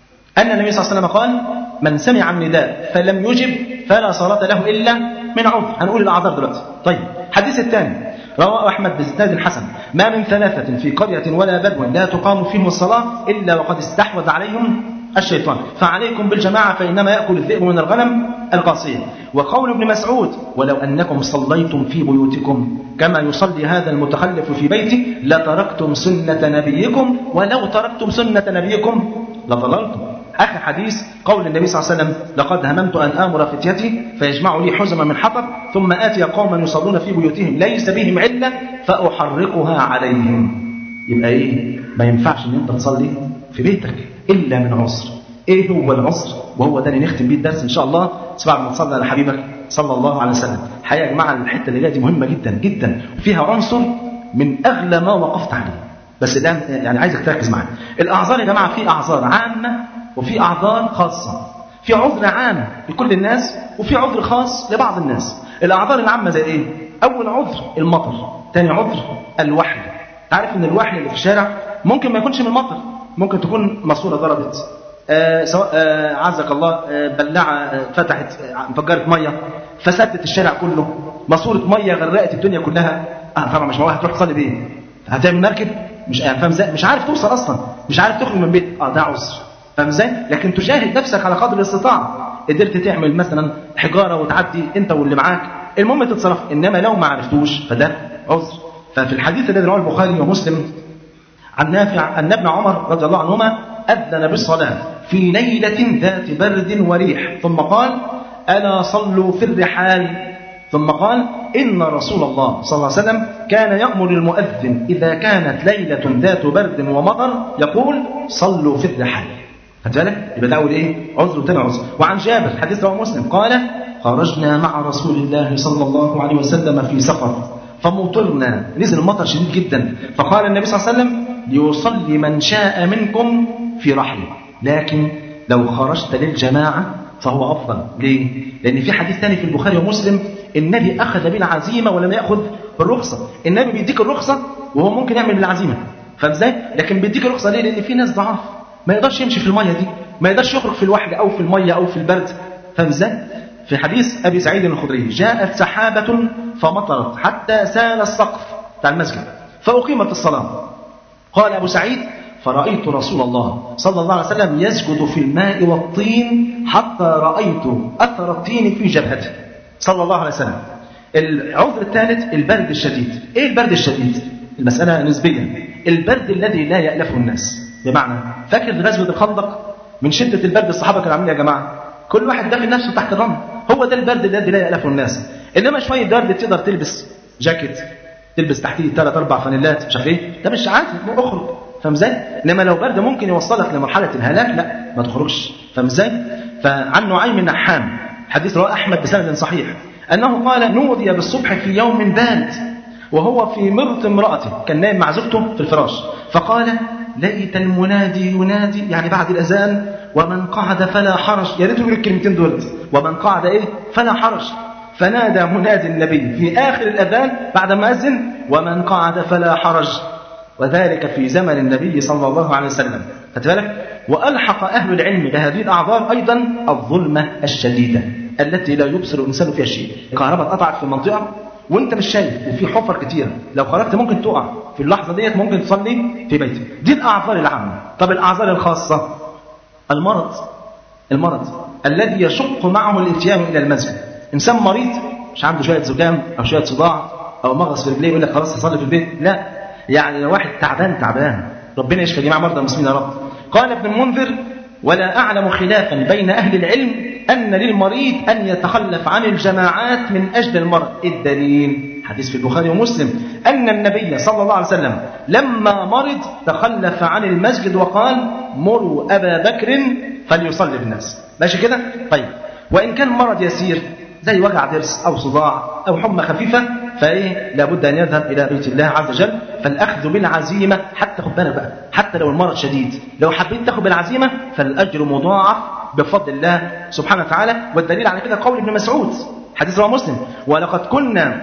ان النبي صلى الله عليه وسلم قال من سمع النداء فلم يجب فلا صلاة له الا من عذر هنقول الاعذار دلوقتي طيب الحديث الثاني رواه احمد باسناد حسن ما من ثلاثه في قريه ولا بدو لا تقام فيهم الصلاه الا وقد استحوذ عليهم الشيطان فعليكم بالجماعه فانما ياكل الذئب من الغنم القاسيه وقول ابن مسعود ولو انكم صليتم في بيوتكم كما يصلي هذا المتخلف في بيته لتركتم سنه نبيكم ولو تركتم سنه نبيكم لضللتم آخر حديث قول النبي صلى الله عليه وسلم لقد هممت أن آمر فتيتي فيجمعوا لي حزما من حطب ثم آتي قوما يصلون في بيوتهم ليس بهم علة فأحرقها عليهم يبقى إيه ما ينفعش إن أنت تصلي في بيتك إلا من عذر إيه هو العذر وهو ده اللي نختم بيه الدرس إن شاء الله بعد ما تصلي على حبيبك صلى الله عليه وسلم حقيقة يا جماعة الحتة اللي جاية دي مهمة جدا جدا وفيها عنصر من أغلى ما وقفت عليه بس الآن يعني عايزك تركز معايا الأعذار يا جماعة في أعذار عامة وفي أعذار خاصة في عذر عام لكل الناس وفي عذر خاص لبعض الناس الأعذار العامة زي إيه؟ أول عذر المطر ثاني عذر الوحل تعرف إن الوحل اللي في الشارع ممكن ما يكونش من المطر ممكن تكون ماسورة ضربت آه سواء آه عزك الله آه بلاعة آه فتحت آه انفجرت مية فسدت الشارع كله ماسورة مية غرقت الدنيا كلها آه طبعا مش هتروح تصلي بإيه؟ هتعمل مركب مش فاهم ازاي مش عارف توصل اصلا مش عارف تخرج من بيت اه ده عذر فاهم ازاي لكن تجاهد نفسك على قدر الاستطاعه قدرت تعمل مثلا حجاره وتعدي انت واللي معاك المهم تتصرف انما لو ما عرفتوش فده عذر ففي الحديث الذي رواه البخاري ومسلم عن نافع ان ابن عمر رضي الله عنهما اذن بالصلاه في ليله ذات برد وريح ثم قال الا صلوا في الرحال ثم قال إن رسول الله صلى الله عليه وسلم كان يأمر المؤذن إذا كانت ليلة ذات برد ومطر يقول صلوا في الرحال خدت بالك؟ يبقى ده أول إيه؟ عذر وتاني عذر وعن جابر حديث رواه مسلم قال خرجنا مع رسول الله صلى الله عليه وسلم في سفر فمطرنا نزل المطر شديد جدا فقال النبي صلى الله عليه وسلم ليصلي من شاء منكم في رحله لكن لو خرجت للجماعة فهو أفضل ليه؟ لأن في حديث ثاني في البخاري ومسلم النبي أخذ بالعزيمة ولم يأخذ بالرخصة النبي بيديك الرخصة وهو ممكن يعمل بالعزيمة فاهم ازاي؟ لكن بيديك الرخصة ليه؟ لأن في ناس ضعاف ما يقدرش يمشي في المية دي ما يقدرش يخرج في الوحل أو في المية أو في البرد فاهم ازاي؟ في حديث أبي سعيد الخدري جاءت سحابة فمطرت حتى سال السقف بتاع المسجد فأقيمت الصلاة قال أبو سعيد فرأيت رسول الله صلى الله عليه وسلم يسجد في الماء والطين حتى رأيت أثر الطين في جبهته صلى الله عليه وسلم العذر الثالث البرد الشديد ايه البرد الشديد المسألة نسبية البرد الذي لا يألفه الناس بمعنى فاكر غزوة الخندق من شدة البرد الصحابة كانوا عاملين يا جماعة كل واحد دافن نفسه تحت الرمل هو ده البرد الذي لا يألفه الناس انما شوية برد تقدر تلبس جاكيت تلبس تحتيه ثلاث اربع فانيلات مش عارف ايه ده مش عادي اخرج فاهم ازاي؟ انما لو برد ممكن يوصلك لمرحله الهلاك لا ما تخرجش فاهم ازاي؟ فعن نعيم النحام حديث رواه احمد بسند صحيح انه قال نودي بالصبح في يوم بارد وهو في مرط امراته كان نايم مع زوجته في الفراش فقال ليت المنادي ينادي يعني بعد الاذان ومن قعد فلا حرج يا ريت يقول الكلمتين دول ومن قعد ايه فلا حرج فنادى منادي النبي في اخر الاذان بعد ما اذن ومن قعد فلا حرج وذلك في زمن النبي صلى الله عليه وسلم خدت بالك والحق اهل العلم بهذه الاعذار ايضا الظلمه الشديده التي لا يبصر الانسان فيها شيء الكهرباء اتقطعت في منطقه وانت مش شايف وفي حفر كتيره لو خرجت ممكن تقع في اللحظه ديت ممكن تصلي في بيتك دي الاعذار العامه طب الاعذار الخاصه المرض المرض الذي يشق معه الاتيان الى المسجد انسان مريض مش عنده شويه زكام او شويه صداع او مغص في رجليه يقول لك خلاص هصلي في البيت لا يعني لو واحد تعبان تعبان ربنا يشفي جميع مرضى المسلمين يا رب قال ابن المنذر ولا اعلم خلافا بين اهل العلم ان للمريض ان يتخلف عن الجماعات من اجل المرض الدليل حديث في البخاري ومسلم ان النبي صلى الله عليه وسلم لما مرض تخلف عن المسجد وقال مروا ابا بكر فليصلي بالناس ماشي كده طيب وان كان مرض يسير زي وجع ضرس او صداع او حمى خفيفه فايه لابد ان يذهب الى بيت الله عز وجل فالاخذ بالعزيمه حتى خد بالك بقى حتى لو المرض شديد لو حبيت تاخد بالعزيمه فالاجر مضاعف بفضل الله سبحانه وتعالى والدليل على كده قول ابن مسعود حديث رواه مسلم ولقد كنا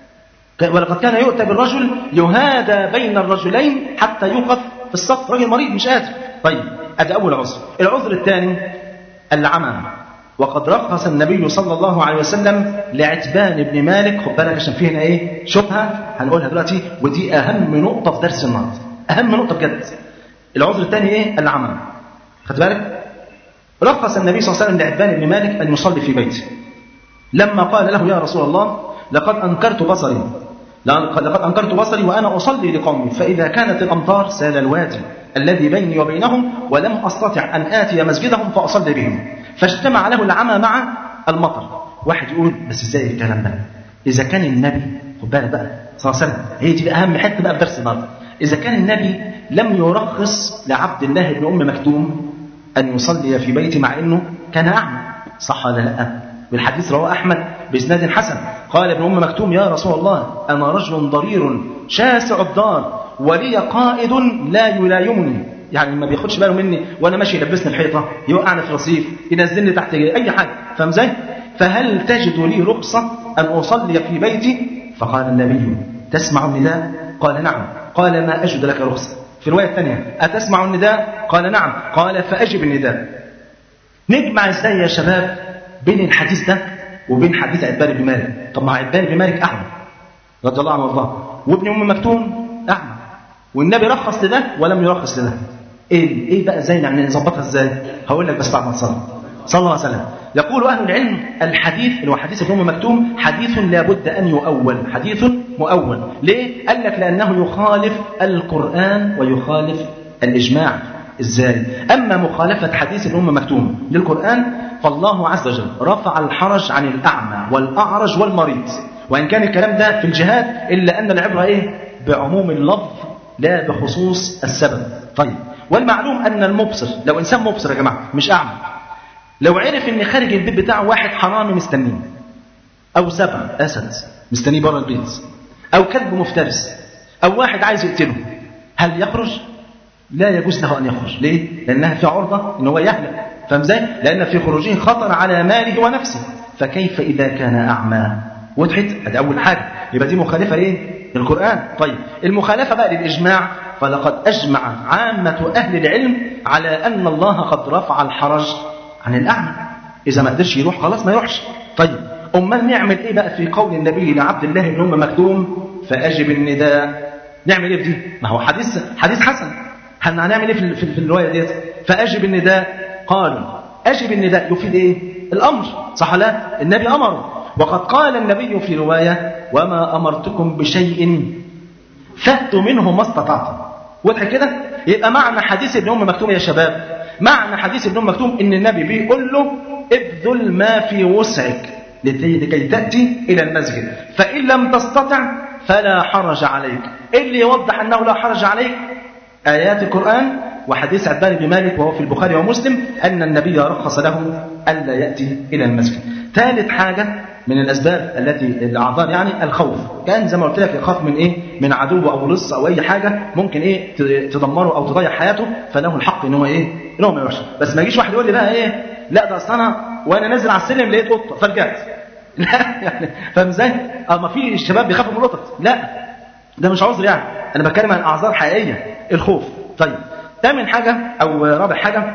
ولقد كان يؤتى بالرجل يهادى بين الرجلين حتى يوقف في الصف راجل مريض مش قادر طيب ادي اول عذر العذر الثاني العمى وقد رخص النبي صلى الله عليه وسلم لعتبان بن مالك خد بالك عشان في هنا ايه شبهه هنقولها دلوقتي ودي اهم نقطه في درس النهارده اهم نقطه بجد العذر الثاني ايه العمى خد بالك رخص النبي صلى الله عليه وسلم لعتبان بن مالك ان يصلي في بيته لما قال له يا رسول الله لقد انكرت بصري لقد انكرت بصري وانا اصلي لقومي فاذا كانت الامطار سال الوادي الذي بيني وبينهم ولم استطع ان اتي مسجدهم فاصلي بهم فاجتمع له العمى مع المطر واحد يقول بس ازاي الكلام ده اذا كان النبي خد بالك بقى صلى الله عليه وسلم هي دي اهم حته بقى في درس النهارده اذا كان النبي لم يرخص لعبد الله بن ام مكتوم ان يصلي في بيته مع انه كان اعمى صح ولا لا والحديث رواه احمد باسناد حسن قال ابن ام مكتوم يا رسول الله انا رجل ضرير شاسع الدار ولي قائد لا يلايمني يعني ما بياخدش باله مني وانا ماشي يلبسني الحيطه يوقعني في رصيف ينزلني تحت اي حاجه فاهم ازاي؟ فهل تجد لي رخصه ان اصلي في بيتي؟ فقال النبي تسمع النداء؟ قال نعم قال ما اجد لك رخصه في الروايه الثانيه اتسمع النداء؟ قال نعم قال فاجب النداء نجمع ازاي يا شباب بين الحديث ده وبين حديث عبان بن مالك طب ما عبان بن مالك اعمى رضي الله عنه وارضاه وابن ام مكتوم اعمى والنبي رخص لده ولم يرخص لده ايه ايه بقى ازاي يعني نظبطها ازاي هقول لك بس بعد ما تصلي صلى الله عليه وسلم يقول اهل العلم الحديث اللي هو حديث ابن ام مكتوم حديث لابد ان يؤول حديث مؤول ليه قال لك لانه يخالف القران ويخالف الاجماع ازاي اما مخالفه حديث ابن ام مكتوم للقران فالله عز وجل رفع الحرج عن الاعمى والاعرج والمريض وان كان الكلام ده في الجهاد الا ان العبره ايه بعموم اللفظ لا بخصوص السبب طيب والمعلوم ان المبصر لو انسان مبصر يا جماعه مش اعمى لو عرف ان خارج البيت بتاعه واحد حرامي مستنيه او سبع اسد مستنيه بره البيت او كلب مفترس او واحد عايز يقتله هل يخرج لا يجوز له ان يخرج ليه لانها في عرضه ان هو يهلك فاهم ازاي لان في خروجه خطر على ماله ونفسه فكيف اذا كان اعمى وضحت ادي اول حاجه يبقى دي مخالفه ايه للقران طيب المخالفه بقى للاجماع فلقد اجمع عامه اهل العلم على ان الله قد رفع الحرج عن الاعمى اذا ما قدرش يروح خلاص ما يروحش طيب امال نعمل ايه بقى في قول النبي لعبد الله بن ام مكتوم فاجب النداء نعمل ايه في دي ما هو حديث حديث حسن هن هنعمل ايه في, في, في الروايه ديت فاجب النداء قالوا اجب النداء يفيد ايه الامر صح لا النبي امر وقد قال النبي في روايه وما امرتكم بشيء فاتوا منه ما استطعتم واضح كده يبقى معنى حديث ابن ام مكتوم يا شباب معنى حديث ابن ام مكتوم ان النبي بيقول له ابذل ما في وسعك لكي تاتي الى المسجد فان لم تستطع فلا حرج عليك اللي يوضح انه لا حرج عليك ايات القران وحديث عبان بن مالك وهو في البخاري ومسلم ان النبي رخص له الا ياتي الى المسجد ثالث حاجه من الاسباب التي الاعذار يعني الخوف كان زي ما قلت لك يخاف من ايه من عدو او لص او اي حاجه ممكن ايه تدمره او تضيع حياته فله الحق ان هو ايه ان هو ما يروحش بس ما يجيش واحد يقول لي بقى ايه لا ده اصل انا وانا نازل على السلم لقيت قطه فرجعت لا يعني فاهم ازاي؟ اه ما في الشباب بيخافوا من القطط لا ده مش عذر يعني انا بتكلم عن اعذار حقيقيه الخوف طيب ثامن حاجه او رابع حاجه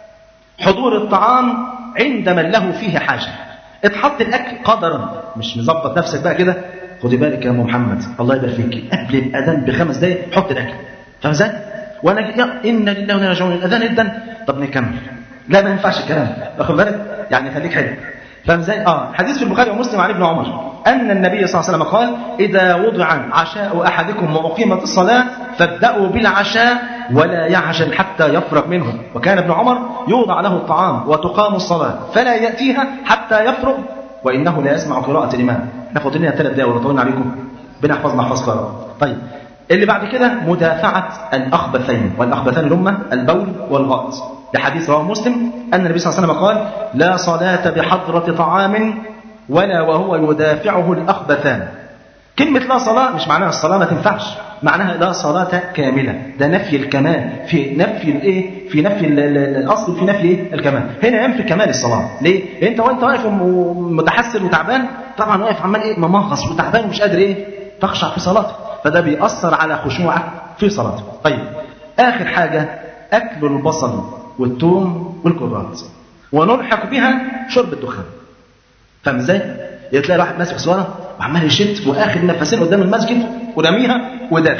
حضور الطعام عند من له فيه حاجه اتحط الاكل قدرا مش مظبط نفسك بقى كده خدي بالك يا ام محمد الله يبارك فيك قبل الاذان بخمس دقائق حط الاكل فاهم ازاي؟ وانا يا ان لله وانا راجعون الاذان ادن طب نكمل لا ما ينفعش الكلام واخد بالك يعني خليك حلو فاهم ازاي؟ اه حديث في البخاري ومسلم عن ابن عمر ان النبي صلى الله عليه وسلم قال اذا وضع عشاء احدكم واقيمت الصلاه فابداوا بالعشاء ولا يعجل حتى يفرغ منه وكان ابن عمر يوضع له الطعام وتقام الصلاه فلا ياتيها حتى يفرغ وانه لا يسمع قراءه الامام احنا فاضل لنا ثلاث دقائق ولا طولنا عليكم بنحفظ نحفظ قراءه طيب اللي بعد كده مدافعه الاخبثين والاخبثان الامه البول والغائط لحديث رواه مسلم أن النبي صلى الله عليه وسلم قال لا صلاة بحضرة طعام ولا وهو يدافعه الأخبثان كلمة لا صلاة مش معناها الصلاة ما تنفعش معناها لا صلاة كاملة ده نفي الكمال في نفي الايه في نفي ال ال الاصل في نفي ايه الكمال هنا ينفي كمال الصلاة ليه لأن انت وانت واقف متحسر وتعبان طبعا واقف عمال ايه ممغص وتعبان ومش قادر ايه تخشع في صلاتك فده بيأثر على خشوعك في صلاتك طيب آخر حاجة أكل البصل والثوم والكرات ونلحق بها شرب الدخان فاهم ازاي؟ تلاقي واحد ماسك سواره وعمال يشت واخد نفسين قدام المسجد ورميها وداخل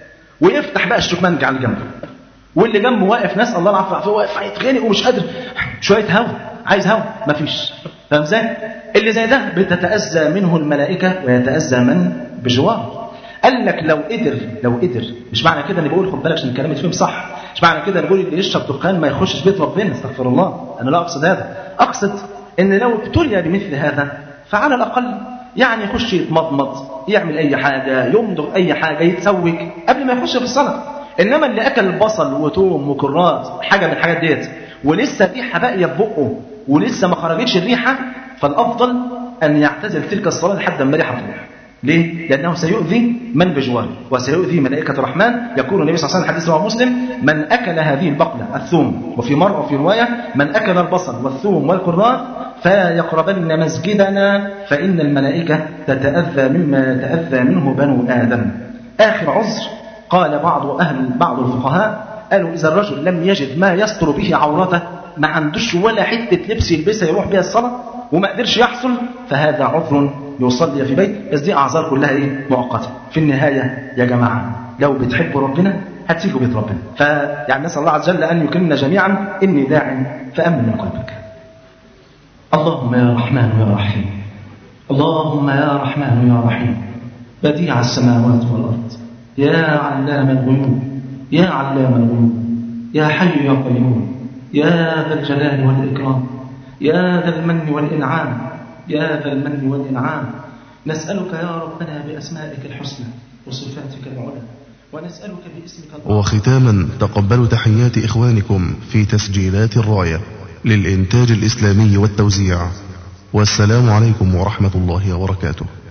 ويفتح بقى الشكمانج على جنبه واللي جنبه واقف ناس الله العافيه عافيه واقف هيتخانق ومش قادر شويه هوا عايز هوا مفيش فاهم ازاي؟ اللي زي ده بتتاذى منه الملائكه ويتاذى من بجواره قال لك لو قدر لو قدر مش معنى كده اني بقول خد بالك عشان الكلام يتفهم صح مش معنى كده نقول اللي يشرب دخان ما يخشش بيت ربنا استغفر الله انا لا اقصد هذا اقصد ان لو ابتلي بمثل هذا فعلى الاقل يعني يخش يتمضمض يعمل اي حاجه يمضغ اي حاجه يتسوق قبل ما يخش في الصلاه انما اللي اكل بصل وتوم وكرات حاجه من الحاجات ديت ولسه ريحه باقيه في بقه ولسه ما خرجتش الريحه فالافضل ان يعتزل تلك الصلاه لحد ما الريحه تروح ليه؟ لأنه سيؤذي من بجواره وسيؤذي ملائكة الرحمن يقول النبي صلى الله عليه وسلم حديث رواه مسلم من أكل هذه البقلة الثوم وفي مرة وفي رواية من أكل البصل والثوم والكرات فلا يقربن مسجدنا فإن الملائكة تتأذى مما يتأذى منه بنو آدم آخر عذر قال بعض أهل بعض الفقهاء قالوا إذا الرجل لم يجد ما يستر به عورته ما عندوش ولا حتة لبس يلبسها يروح بها الصلاة وما قدرش يحصل فهذا عذر يصلي في بيت بس دي اعذار كلها ايه مؤقته في النهايه يا جماعه لو بتحبوا ربنا هتيجوا بيت ربنا فيعني نسال الله عز وجل ان يكرمنا جميعا اني داع فامن من قلبك اللهم يا رحمن يا رحيم اللهم يا رحمن يا رحيم بديع السماوات والارض يا علام الغيوب يا علام الغيوب يا حي يا قيوم يا ذا الجلال والاكرام يا ذا المن والانعام يا ذا المن والإنعام نسألك يا ربنا بأسمائك الحسنى وصفاتك العلى ونسألك باسمك وختاما تقبلوا تحيات إخوانكم في تسجيلات الراية للإنتاج الإسلامي والتوزيع والسلام عليكم ورحمة الله وبركاته